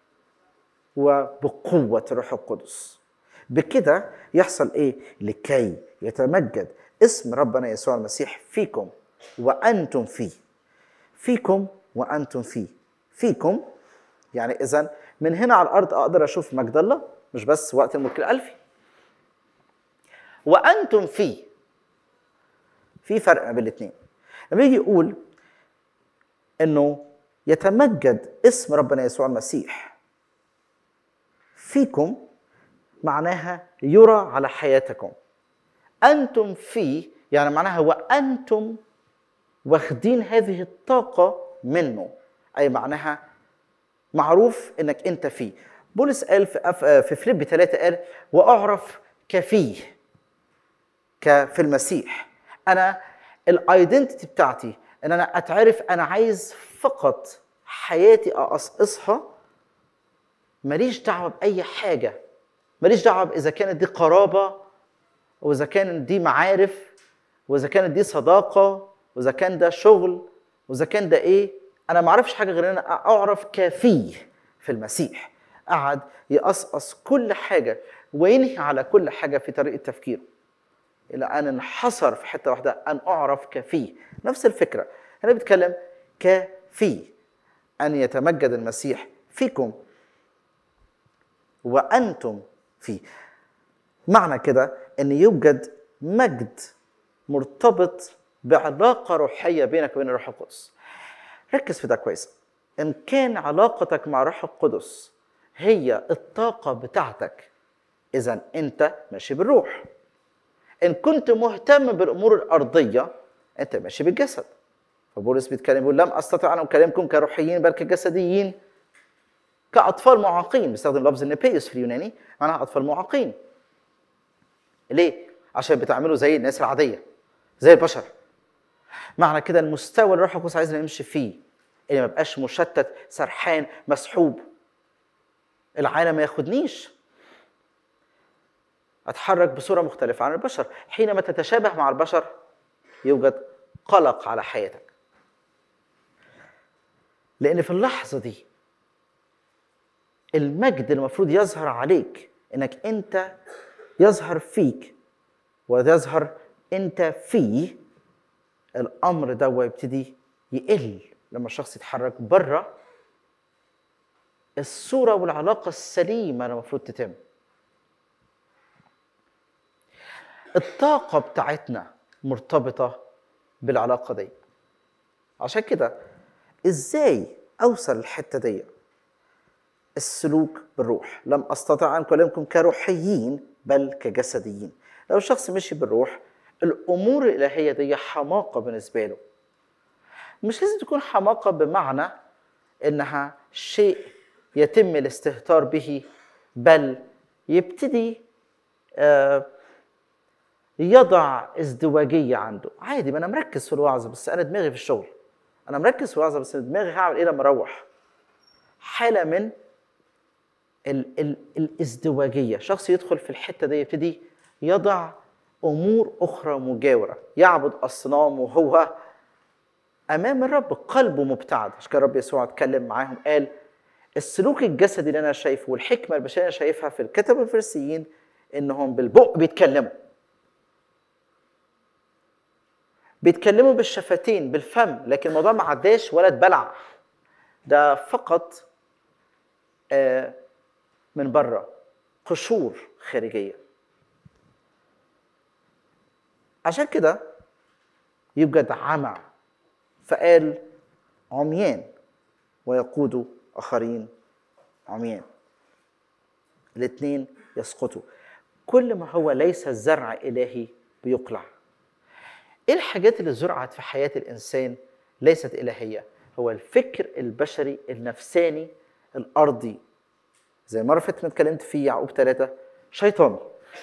وبقوة الروح القدس بكده يحصل إيه؟ لكي يتمجد اسم ربنا يسوع المسيح فيكم وأنتم فيه فيكم وأنتم فيه فيكم يعني إذا من هنا على الأرض أقدر أشوف مجد الله مش بس وقت الملك الألفي وأنتم فيه في فرق بين الاثنين لما يجي يقول انه يتمجد اسم ربنا يسوع المسيح فيكم معناها يرى على حياتكم انتم فيه يعني معناها وانتم واخدين هذه الطاقه منه اي معناها معروف انك انت فيه بولس قال في أف- في فيليب 3 قال واعرف كفيه ك في المسيح انا الايدنتيتي بتاعتي ان انا اتعرف انا عايز فقط حياتي اقصقصها ماليش دعوه باي حاجه ماليش دعوه اذا كانت دي قرابه واذا كانت دي معارف واذا كانت دي صداقه واذا كان ده شغل واذا كان ده ايه انا ما اعرفش حاجه غير ان انا اعرف كفيه في المسيح قعد يقصقص كل حاجه وينهي على كل حاجه في طريقه تفكيره الى ان انحصر في حته واحده ان اعرف كفيه نفس الفكره هنا بيتكلم كفيه ان يتمجد المسيح فيكم وانتم فيه معنى كده ان يوجد مجد مرتبط بعلاقه روحيه بينك وبين الروح القدس ركز في ده كويس ان كان علاقتك مع الروح القدس هي الطاقه بتاعتك اذا انت ماشي بالروح ان كنت مهتم بالامور الارضيه انت ماشي بالجسد فبولس بيتكلم بيقول لم استطع ان اكلمكم كروحيين بل كجسديين كاطفال معاقين بيستخدم لفظ النبيوس في اليوناني معناها اطفال معاقين ليه عشان بتعملوا زي الناس العاديه زي البشر معنى كده المستوى اللي الروح القدس عايزنا نمشي فيه اللي ما بقاش مشتت سرحان مسحوب العالم ما ياخدنيش اتحرك بصوره مختلفه عن البشر حينما تتشابه مع البشر يوجد قلق على حياتك لان في اللحظه دي المجد المفروض يظهر عليك انك انت يظهر فيك ويظهر انت فيه الامر ده يبتدي يقل لما الشخص يتحرك بره الصوره والعلاقه السليمه اللي المفروض تتم الطاقة بتاعتنا مرتبطة بالعلاقة دي عشان كده ازاي اوصل للحتة دي السلوك بالروح لم استطع ان اكلمكم كروحيين بل كجسديين لو الشخص مشي بالروح الامور الالهية دي حماقة بالنسبة له مش لازم تكون حماقة بمعنى انها شيء يتم الاستهتار به بل يبتدي آه يضع ازدواجية عنده عادي ما أنا مركز في الوعظة بس أنا دماغي في الشغل أنا مركز في الوعظة بس دماغي هعمل إيه لما أروح حالة من ال ال الازدواجية شخص يدخل في الحتة دي يبتدي يضع أمور أخرى مجاورة يعبد أصنام وهو أمام الرب قلبه مبتعد عشان كده الرب يسوع اتكلم معاهم قال السلوك الجسدي اللي أنا شايفه والحكمة البشرية اللي أنا شايفها في الكتب الفريسيين إنهم بالبق بيتكلموا بيتكلموا بالشفتين بالفم لكن الموضوع ما عداش ولا اتبلع ده فقط آه، من بره قشور خارجيه عشان كده يوجد عمى فقال عميان ويقود اخرين عميان الاثنين يسقطوا كل ما هو ليس زرع الهي بيقلع ايه الحاجات اللي زرعت في حياه الانسان ليست الهيه هو الفكر البشري النفساني الارضي زي المره اللي فاتت ما اتكلمت في يعقوب ثلاثة شيطاني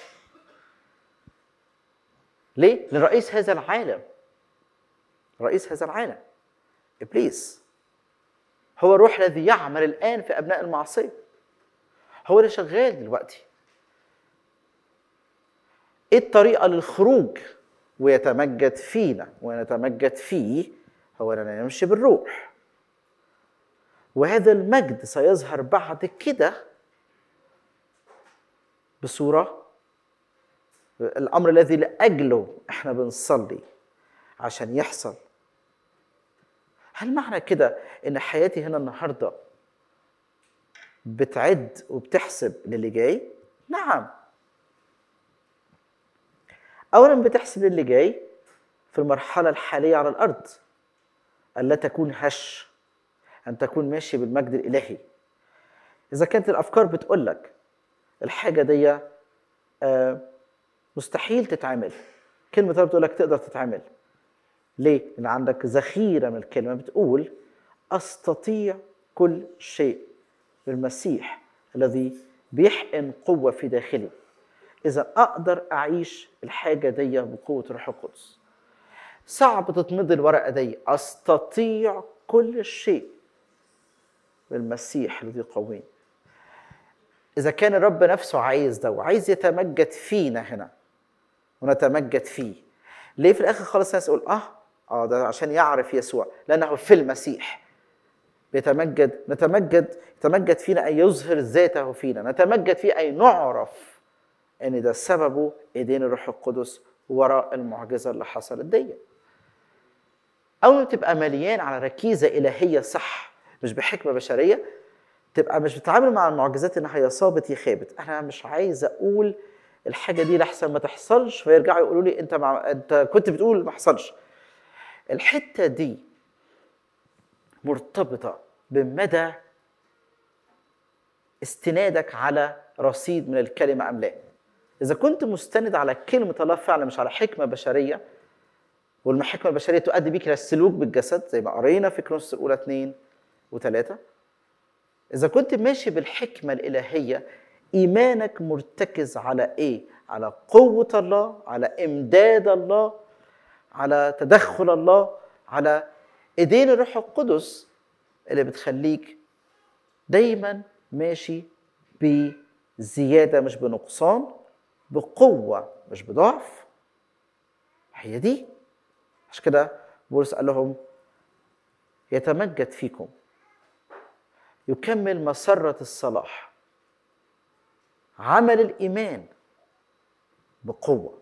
ليه؟ لرئيس هذا العالم رئيس هذا العالم ابليس هو الروح الذي يعمل الان في ابناء المعصيه هو اللي شغال دلوقتي ايه الطريقه للخروج ويتمجد فينا ونتمجد فيه هو اننا نمشي بالروح وهذا المجد سيظهر بعد كده بصوره الامر الذي لاجله احنا بنصلي عشان يحصل هل معنى كده ان حياتي هنا النهارده بتعد وبتحسب للي جاي نعم اولا بتحسب للي جاي في المرحله الحاليه على الارض الا تكون هش ان تكون ماشي بالمجد الالهي اذا كانت الافكار بتقول لك الحاجه دي آه، مستحيل تتعمل كلمه رب بتقول لك تقدر تتعمل ليه؟ لأن عندك ذخيرة من الكلمة بتقول أستطيع كل شيء بالمسيح الذي بيحقن قوة في داخلي إذا أقدر أعيش الحاجة دي بقوة الروح القدس صعب تتمضي الورقة دي أستطيع كل شيء بالمسيح الذي يقويني إذا كان الرب نفسه عايز ده وعايز يتمجد فينا هنا ونتمجد فيه ليه في الاخر خالص الناس تقول اه اه ده عشان يعرف يسوع لانه في المسيح بيتمجد نتمجد يتمجد فينا ان يظهر ذاته فينا نتمجد فيه ان نعرف ان ده سببه ايدين الروح القدس وراء المعجزه اللي حصلت دي اول ما تبقى مليان على ركيزه الهيه صح مش بحكمه بشريه تبقى مش بتتعامل مع المعجزات انها يا صابت يا خابت انا مش عايز اقول الحاجه دي لحسن ما تحصلش فيرجعوا يقولوا لي انت مع... انت كنت بتقول ما حصلش الحته دي مرتبطه بمدى استنادك على رصيد من الكلمه ام لا اذا كنت مستند على كلمه الله فعلا مش على حكمه بشريه والحكمه البشريه تؤدي بيك الى السلوك بالجسد زي ما قرينا في كرونس الاولى اثنين وثلاثه اذا كنت ماشي بالحكمه الالهيه ايمانك مرتكز على ايه على قوه الله على امداد الله على تدخل الله على ايدين الروح القدس اللي بتخليك دايما ماشي بزياده مش بنقصان بقوه مش بضعف هي دي عشان كده بولس قال لهم يتمجد فيكم يكمل مسره الصلاح عمل الايمان بقوه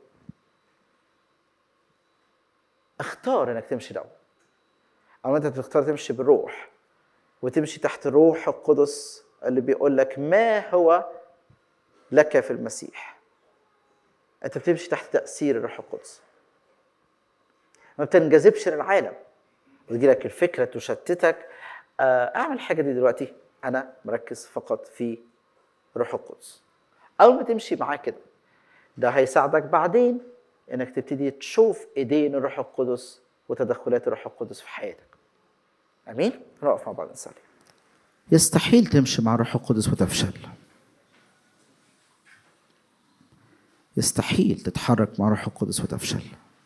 اختار انك تمشي ده او انت تختار تمشي بالروح وتمشي تحت الروح القدس اللي بيقول لك ما هو لك في المسيح انت بتمشي تحت تاثير الروح القدس ما بتنجذبش للعالم وتجي لك الفكره تشتتك آه، اعمل الحاجه دي دلوقتي انا مركز فقط في روح القدس اول ما تمشي معاه كده ده هيساعدك بعدين انك تبتدي تشوف ايدين الروح القدس وتدخلات الروح القدس في حياتك امين نقف مع بعض نصلي يستحيل تمشي مع الروح القدس وتفشل يستحيل تتحرك مع الروح القدس وتفشل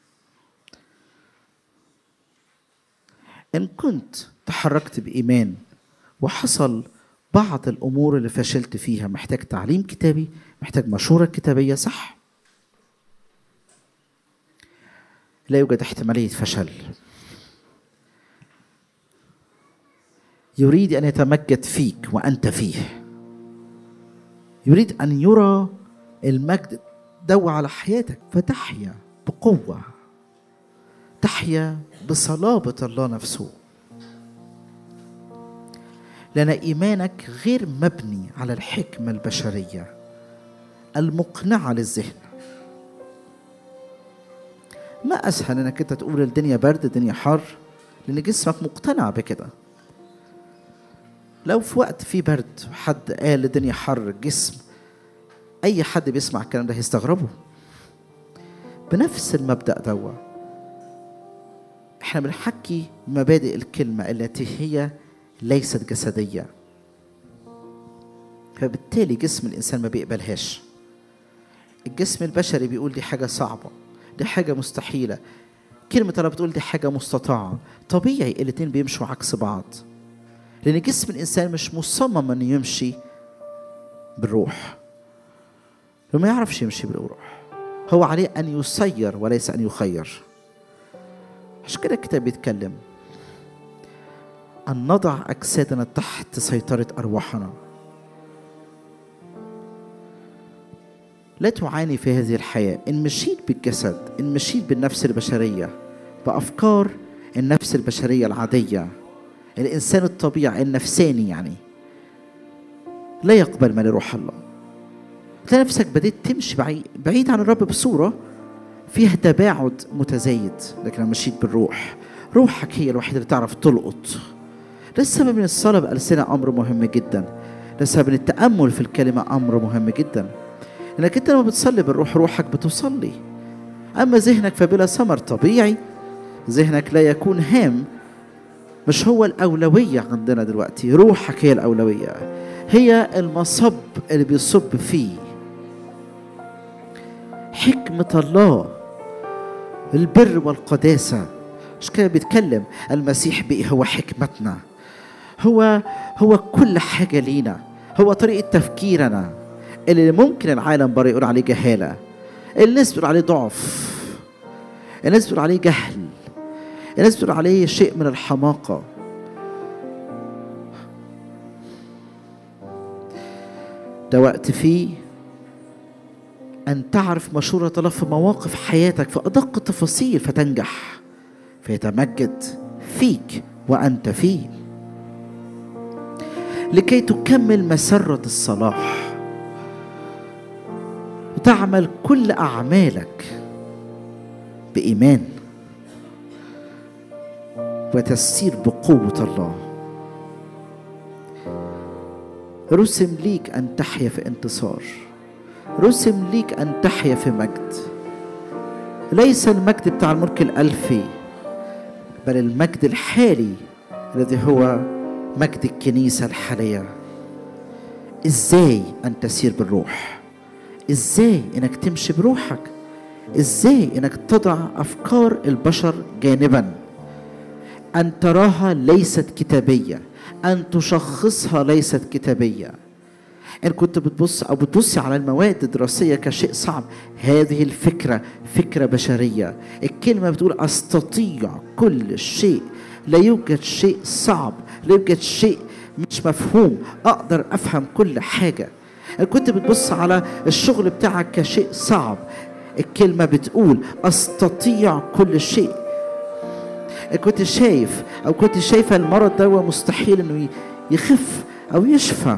إن كنت تحركت بإيمان وحصل بعض الأمور اللي فشلت فيها محتاج تعليم كتابي محتاج مشورة كتابية صح لا يوجد احتمالية فشل يريد أن يتمجد فيك وأنت فيه يريد أن يرى المجد دو على حياتك فتحيا بقوة تحيا بصلابة الله نفسه لأن إيمانك غير مبني على الحكمة البشرية المقنعة للذهن ما أسهل إنك أنت تقول الدنيا برد الدنيا حر لأن جسمك مقتنع بكده لو في وقت في برد حد قال الدنيا حر الجسم أي حد بيسمع الكلام ده هيستغربه بنفس المبدأ دوا احنا بنحكي مبادئ الكلمة التي هي ليست جسدية فبالتالي جسم الإنسان ما بيقبلهاش الجسم البشري بيقول دي حاجة صعبة دي حاجة مستحيلة كلمة الله بتقول دي حاجة مستطاعة طبيعي الاتنين بيمشوا عكس بعض لأن جسم الإنسان مش مصمم إنه يمشي بالروح وما يعرفش يمشي بالروح هو عليه أن يسير وليس أن يخير عشان كده الكتاب بيتكلم أن نضع أجسادنا تحت سيطرة أرواحنا لا تعاني في هذه الحياة إن مشيت بالجسد إن مشيت بالنفس البشرية بأفكار النفس البشرية العادية الإنسان الطبيعي النفساني يعني لا يقبل ما لروح الله تلاقي نفسك بديت تمشي بعيد, بعيد عن الرب بصورة فيها تباعد متزايد لكن لما مشيت بالروح روحك هي الوحيدة اللي تعرف تلقط ده السبب من الصلاة بألسنة أمر مهم جدا ده السبب من التأمل في الكلمة أمر مهم جدا انك انت لما بتصلي بالروح روحك بتصلي اما ذهنك فبلا ثمر طبيعي ذهنك لا يكون هام مش هو الأولوية عندنا دلوقتي روحك هي الأولوية هي المصب اللي بيصب فيه حكمة الله البر والقداسة مش كده بيتكلم المسيح بيه هو حكمتنا هو هو كل حاجة لينا هو طريقة تفكيرنا اللي ممكن العالم بره يقول عليه جهالة الناس بتقول عليه ضعف الناس بتقول عليه جهل الناس بتقول عليه شيء من الحماقة ده وقت فيه أن تعرف مشورة الله في مواقف حياتك في أدق التفاصيل فتنجح فيتمجد فيك وأنت فيه لكي تكمل مسرة الصلاح وتعمل كل أعمالك بإيمان وتسير بقوة الله رسم ليك أن تحيا في انتصار رسم ليك أن تحيا في مجد ليس المجد بتاع الملك الألفي بل المجد الحالي الذي هو مجد الكنيسة الحالية ازاي أن تسير بالروح ازاي انك تمشي بروحك ازاي انك تضع افكار البشر جانبا ان تراها ليست كتابيه ان تشخصها ليست كتابيه ان كنت بتبص او بتبصي على المواد الدراسيه كشيء صعب هذه الفكره فكره بشريه الكلمه بتقول استطيع كل شيء لا يوجد شيء صعب لا يوجد شيء مش مفهوم اقدر افهم كل حاجه ان كنت بتبص على الشغل بتاعك كشيء صعب الكلمة بتقول أستطيع كل شيء كنت شايف أو كنت شايفة المرض ده مستحيل إنه يخف أو يشفى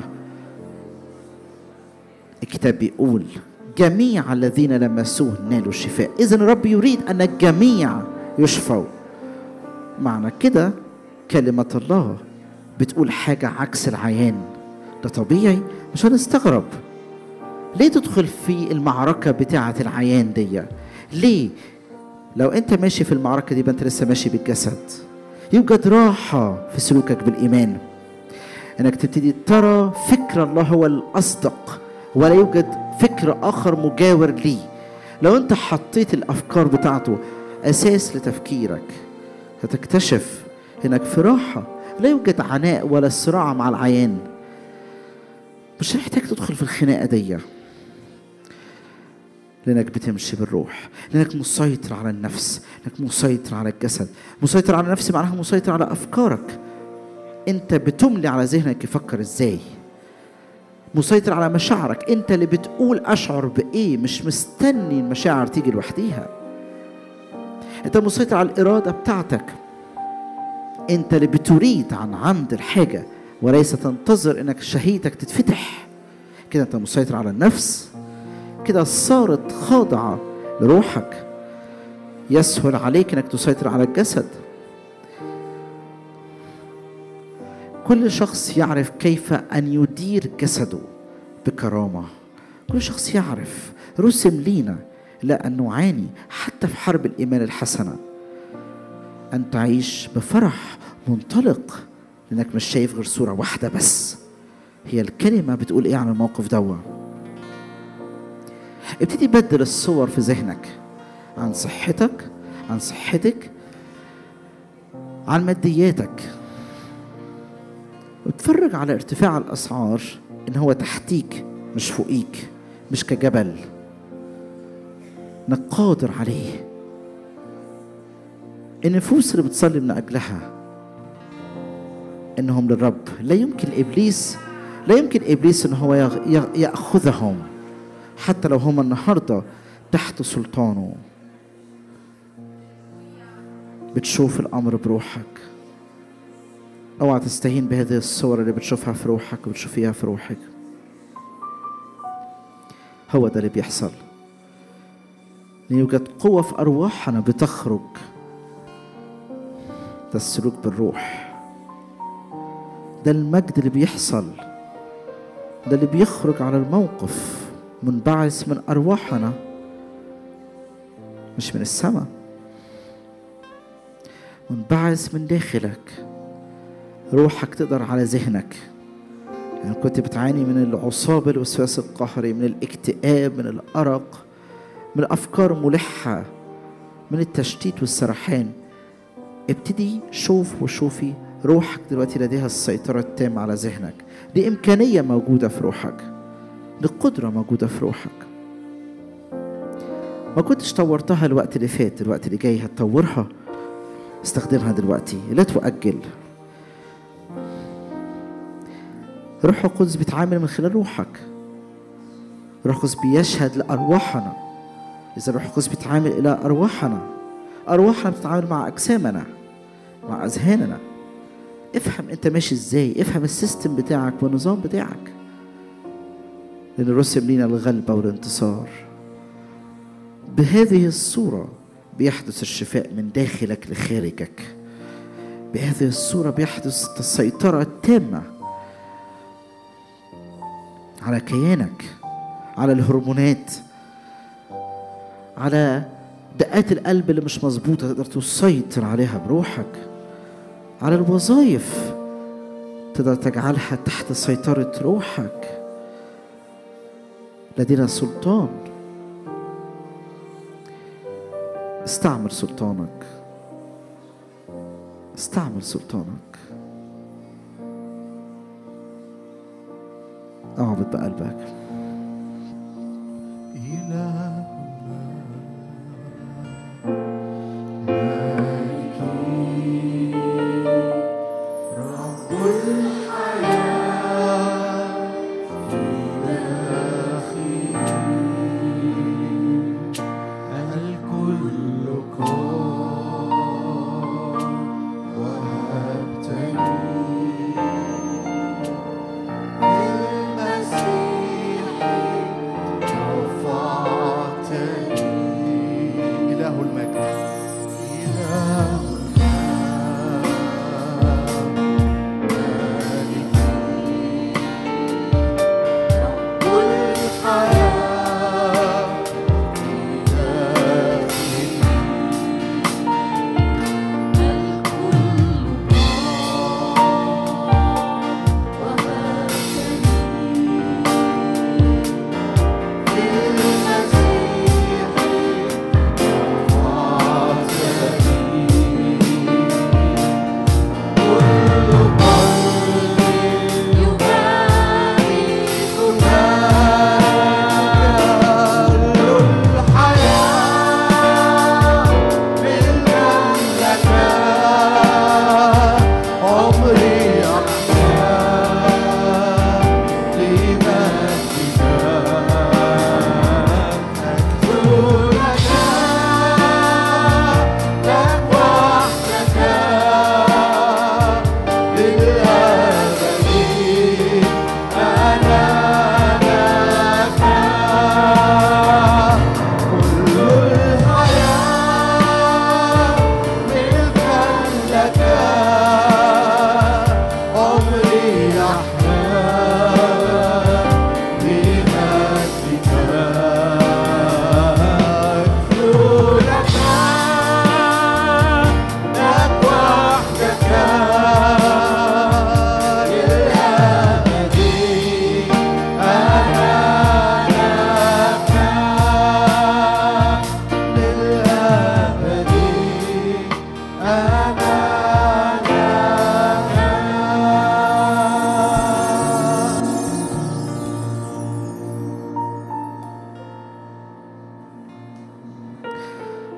الكتاب بيقول جميع الذين لمسوه نالوا الشفاء إذا الرب يريد أن الجميع يشفوا معنى كده كلمة الله بتقول حاجة عكس العيان ده طبيعي مش هنستغرب ليه تدخل في المعركة بتاعة العيان دي ليه لو انت ماشي في المعركة دي انت لسه ماشي بالجسد يوجد راحة في سلوكك بالإيمان انك تبتدي ترى فكر الله هو الأصدق ولا يوجد فكر آخر مجاور ليه لو انت حطيت الأفكار بتاعته أساس لتفكيرك هتكتشف انك في راحة لا يوجد عناء ولا صراع مع العيان مش محتاج تدخل في الخناقة دي لأنك بتمشي بالروح لأنك مسيطر على النفس لأنك مسيطر على الجسد مسيطر على النفس معناها مسيطر على أفكارك أنت بتملي على ذهنك يفكر إزاي مسيطر على مشاعرك أنت اللي بتقول أشعر بإيه مش مستني المشاعر تيجي لوحديها أنت مسيطر على الإرادة بتاعتك أنت اللي بتريد عن عمد الحاجة وليس تنتظر انك شهيتك تتفتح كده انت مسيطر على النفس كده صارت خاضعة لروحك يسهل عليك انك تسيطر على الجسد كل شخص يعرف كيف ان يدير جسده بكرامه كل شخص يعرف رسم لينا لا ان نعاني حتى في حرب الايمان الحسنه ان تعيش بفرح منطلق لانك مش شايف غير صوره واحده بس هي الكلمه بتقول ايه عن الموقف دوا ابتدي بدل الصور في ذهنك عن صحتك عن صحتك عن مادياتك واتفرج على ارتفاع الاسعار ان هو تحتيك مش فوقيك مش كجبل انك قادر عليه النفوس اللي بتصلي من اجلها انهم للرب لا يمكن ابليس لا يمكن ابليس ان هو يغ- يغ- ياخذهم حتى لو هم النهارده تحت سلطانه بتشوف الامر بروحك اوعى تستهين بهذه الصور اللي بتشوفها في روحك وبتشوفيها في روحك هو ده اللي بيحصل لأن يوجد قوة في أرواحنا بتخرج ده السلوك بالروح ده المجد اللي بيحصل ده اللي بيخرج على الموقف منبعث من أرواحنا مش من السماء منبعث من داخلك روحك تقدر على ذهنك يعني كنت بتعاني من العصاب الوسواس القهري من الاكتئاب من الأرق من الأفكار ملحة من التشتيت والسرحان ابتدي شوف وشوفي روحك دلوقتي لديها السيطرة التامة على ذهنك دي إمكانية موجودة في روحك دي قدرة موجودة في روحك ما كنتش طورتها الوقت اللي فات الوقت اللي جاي هتطورها استخدمها دلوقتي لا تؤجل روح القدس بيتعامل من خلال روحك روح القدس بيشهد لأرواحنا إذا الروح القدس بيتعامل إلى أرواحنا أرواحنا بتتعامل مع أجسامنا مع أذهاننا افهم أنت ماشي إزاي افهم السيستم بتاعك والنظام بتاعك لأن رسم لينا الغلبة والانتصار بهذه الصورة بيحدث الشفاء من داخلك لخارجك بهذه الصورة بيحدث السيطرة التامة على كيانك على الهرمونات على دقات القلب اللي مش مظبوطة تقدر تسيطر عليها بروحك على الوظائف تقدر تجعلها تحت سيطرة روحك لدينا سلطان استعمل سلطانك استعمل سلطانك اعبد بقلبك إلهنا رب الحياة فينا أخي الكل قام وهبتني المسيح رفع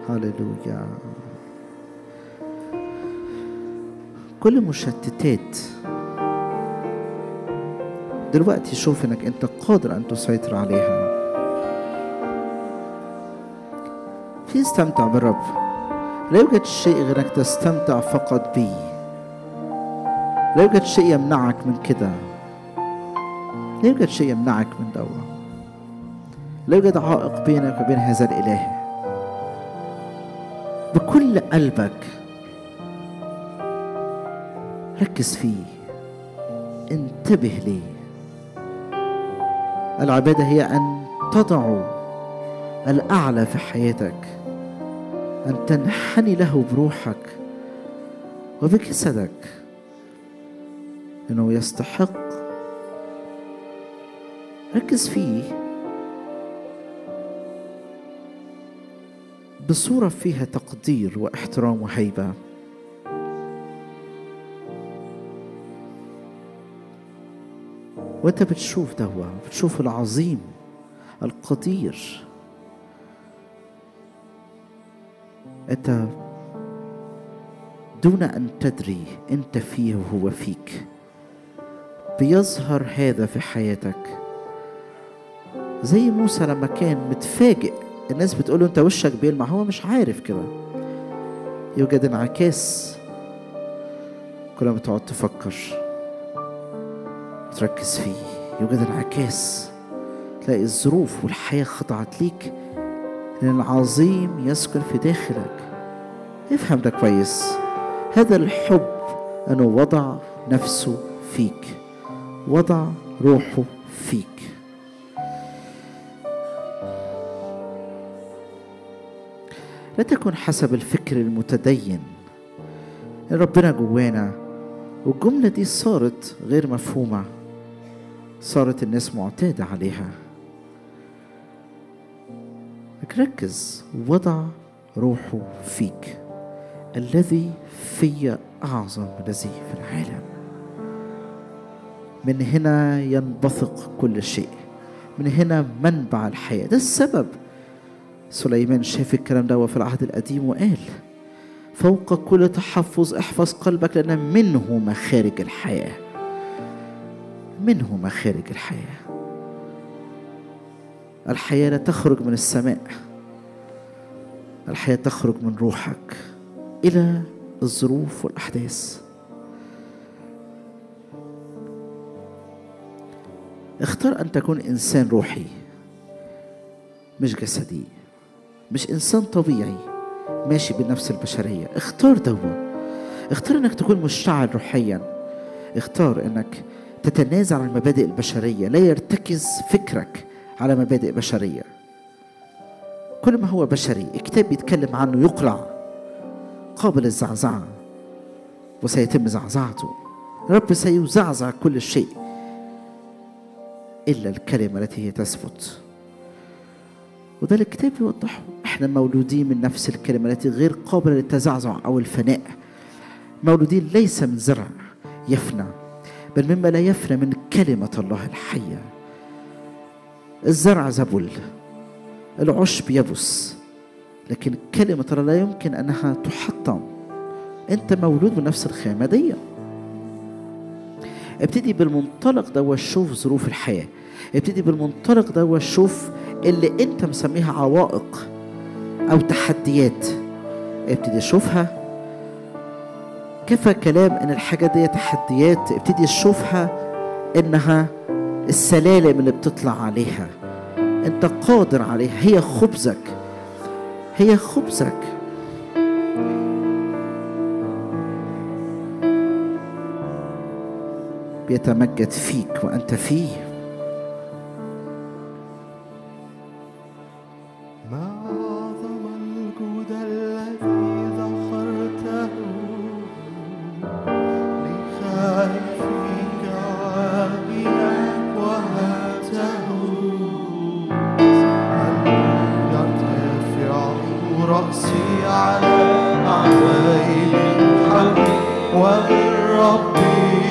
هللويا كل مشتتات دلوقتي شوف انك انت قادر ان تسيطر عليها في استمتع بالرب لا يوجد شيء غير انك تستمتع فقط بيه لا يوجد شيء يمنعك من كده لا يوجد شيء يمنعك من دوا لا يوجد عائق بينك وبين هذا الاله بكل قلبك ركز فيه انتبه ليه العبادة هي أن تضع الأعلى في حياتك أن تنحني له بروحك وبجسدك إنه يستحق ركز فيه بصورة فيها تقدير واحترام وهيبة وانت بتشوف دوا بتشوف العظيم القدير انت دون ان تدري انت فيه وهو فيك بيظهر هذا في حياتك زي موسى لما كان متفاجئ الناس بتقول له انت وشك بيلمع هو مش عارف كده يوجد انعكاس كل ما تقعد تفكر تركز فيه يوجد انعكاس تلاقي الظروف والحياة خضعت ليك لأن العظيم يسكن في داخلك افهم ده كويس هذا الحب أنه وضع نفسه فيك وضع روحه فيك لا تكن حسب الفكر المتدين ربنا جوانا والجملة دي صارت غير مفهومة صارت الناس معتادة عليها لك ركز وضع روحه فيك الذي في أعظم الذي في العالم من هنا ينبثق كل شيء من هنا منبع الحياة ده السبب سليمان شاف الكلام ده في العهد القديم وقال فوق كل تحفظ احفظ قلبك لأن منه مخارج الحياة منه مخارج الحياة الحياة لا تخرج من السماء الحياة تخرج من روحك إلى الظروف والأحداث اختار أن تكون إنسان روحي مش جسدي مش إنسان طبيعي ماشي بالنفس البشرية اختار دوا اختار انك تكون مشتعل روحيا اختار انك تتنازع عن المبادئ البشرية لا يرتكز فكرك على مبادئ بشرية كل ما هو بشري الكتاب بيتكلم عنه يقلع قابل للزعزعة وسيتم زعزعته رب سيزعزع كل شيء إلا الكلمة التي هي تثبت وده الكتاب يوضحه احنا مولودين من نفس الكلمة التي غير قابلة للتزعزع أو الفناء مولودين ليس من زرع يفنى بل مما لا يفنى من كلمة الله الحية الزرع زبل العشب يبس لكن كلمة الله لا يمكن أنها تحطم أنت مولود من نفس الخامة دي ابتدي بالمنطلق ده وشوف ظروف الحياة ابتدي بالمنطلق ده وشوف اللي انت مسميها عوائق او تحديات ابتدي شوفها كفى كلام ان الحاجة دي تحديات ابتدي شوفها انها السلالم اللي بتطلع عليها انت قادر عليها هي خبزك هي خبزك بيتمجد فيك وانت فيه ما أعظم الجود الذي ذخرته لخائفك عائلك وهبته هل يرتفع رأسي على أعمال الحق وبالرب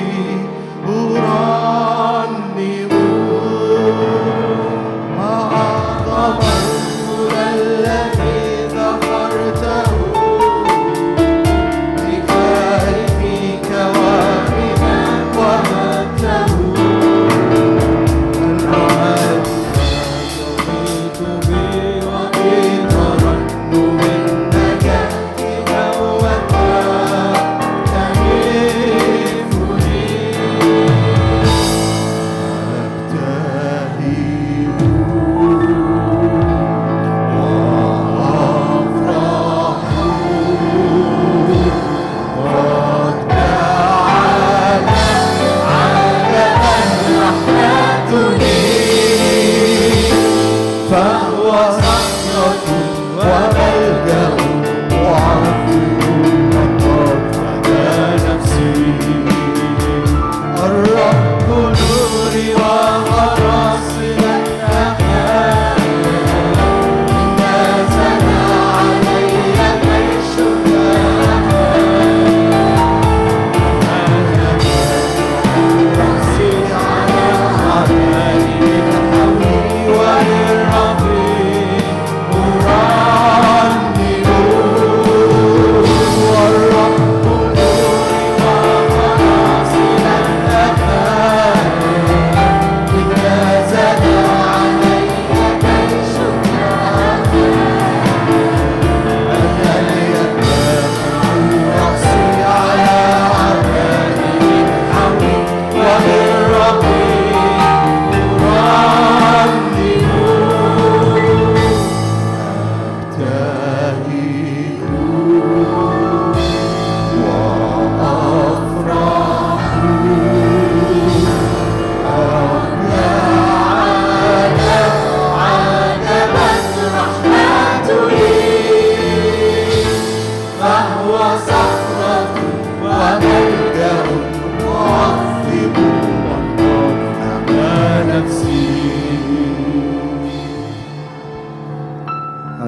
أرنم ما أعظم الجود الذي ذكرته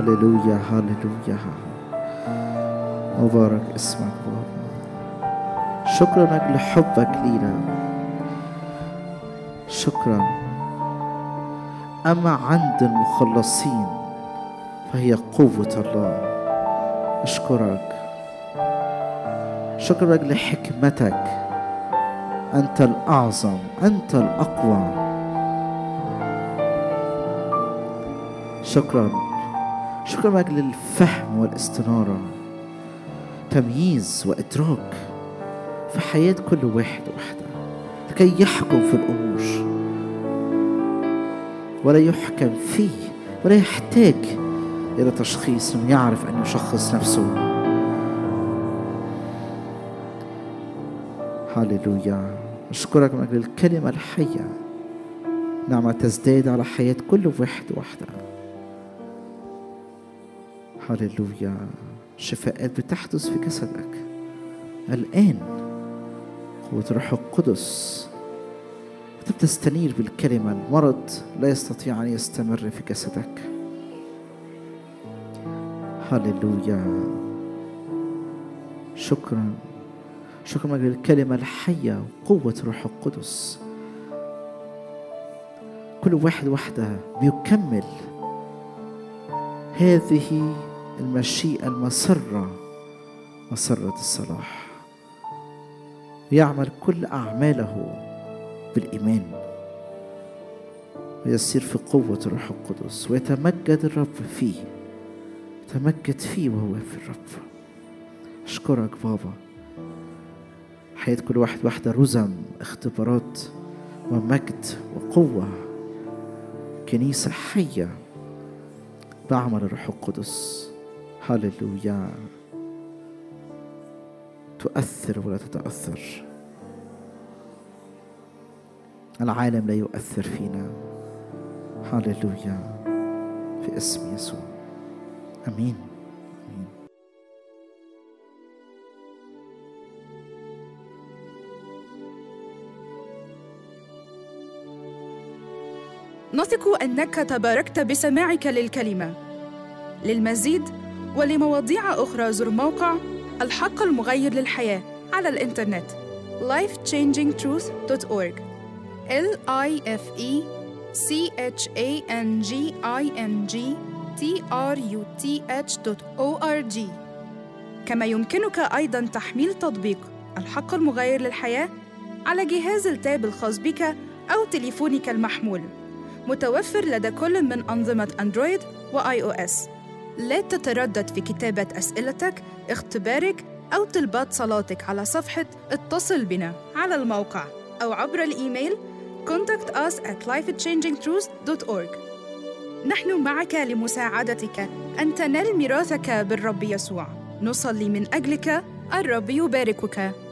هللويا هللويا مبارك اسمك بابا شكرا لاجل حبك لينا شكرا اما عند المخلصين فهي قوه الله اشكرك شكرا لاجل حكمتك انت الاعظم انت الاقوى شكرا شكرا لاجل الفهم والاستناره تمييز وادراك في حياه كل واحد وحده لكي يحكم في الامور ولا يحكم فيه ولا يحتاج الى تشخيص انه يعرف ان يشخص نفسه هللويا اشكرك من اجل الكلمه الحيه نعمه تزداد على حياه كل واحد وحده هللويا شفاءات بتحدث في جسدك الآن قوة الروح القدس أنت بتستنير بالكلمة المرض لا يستطيع أن يستمر في جسدك هللويا شكرا شكرا من الكلمة الحية وقوة الروح القدس كل واحد وحده بيكمل هذه المشيئة المسرة مسرة الصلاح يعمل كل أعماله بالإيمان ويسير في قوة الروح القدس ويتمجد الرب فيه يتمجد فيه وهو في الرب أشكرك بابا حياة كل واحد واحدة رزم اختبارات ومجد وقوة كنيسة حية بعمل الروح القدس هللويا تؤثر ولا تتأثر العالم لا يؤثر فينا هللويا في اسم يسوع امين امين نثق انك تباركت بسماعك للكلمه للمزيد ولمواضيع اخرى زر موقع الحق المغير للحياه على الانترنت lifechangingtruth.org l i f e c h a n g i n g t r u t h.org كما يمكنك ايضا تحميل تطبيق الحق المغير للحياه على جهاز التاب الخاص بك او تليفونك المحمول متوفر لدى كل من أنظمة أندرويد وآي أو إس. لا تتردد في كتابة أسئلتك، اختبارك أو طلبات صلاتك على صفحة اتصل بنا على الموقع أو عبر الإيميل contact us at lifechangingtruth.org نحن معك لمساعدتك أن تنال ميراثك بالرب يسوع نصلي من أجلك الرب يباركك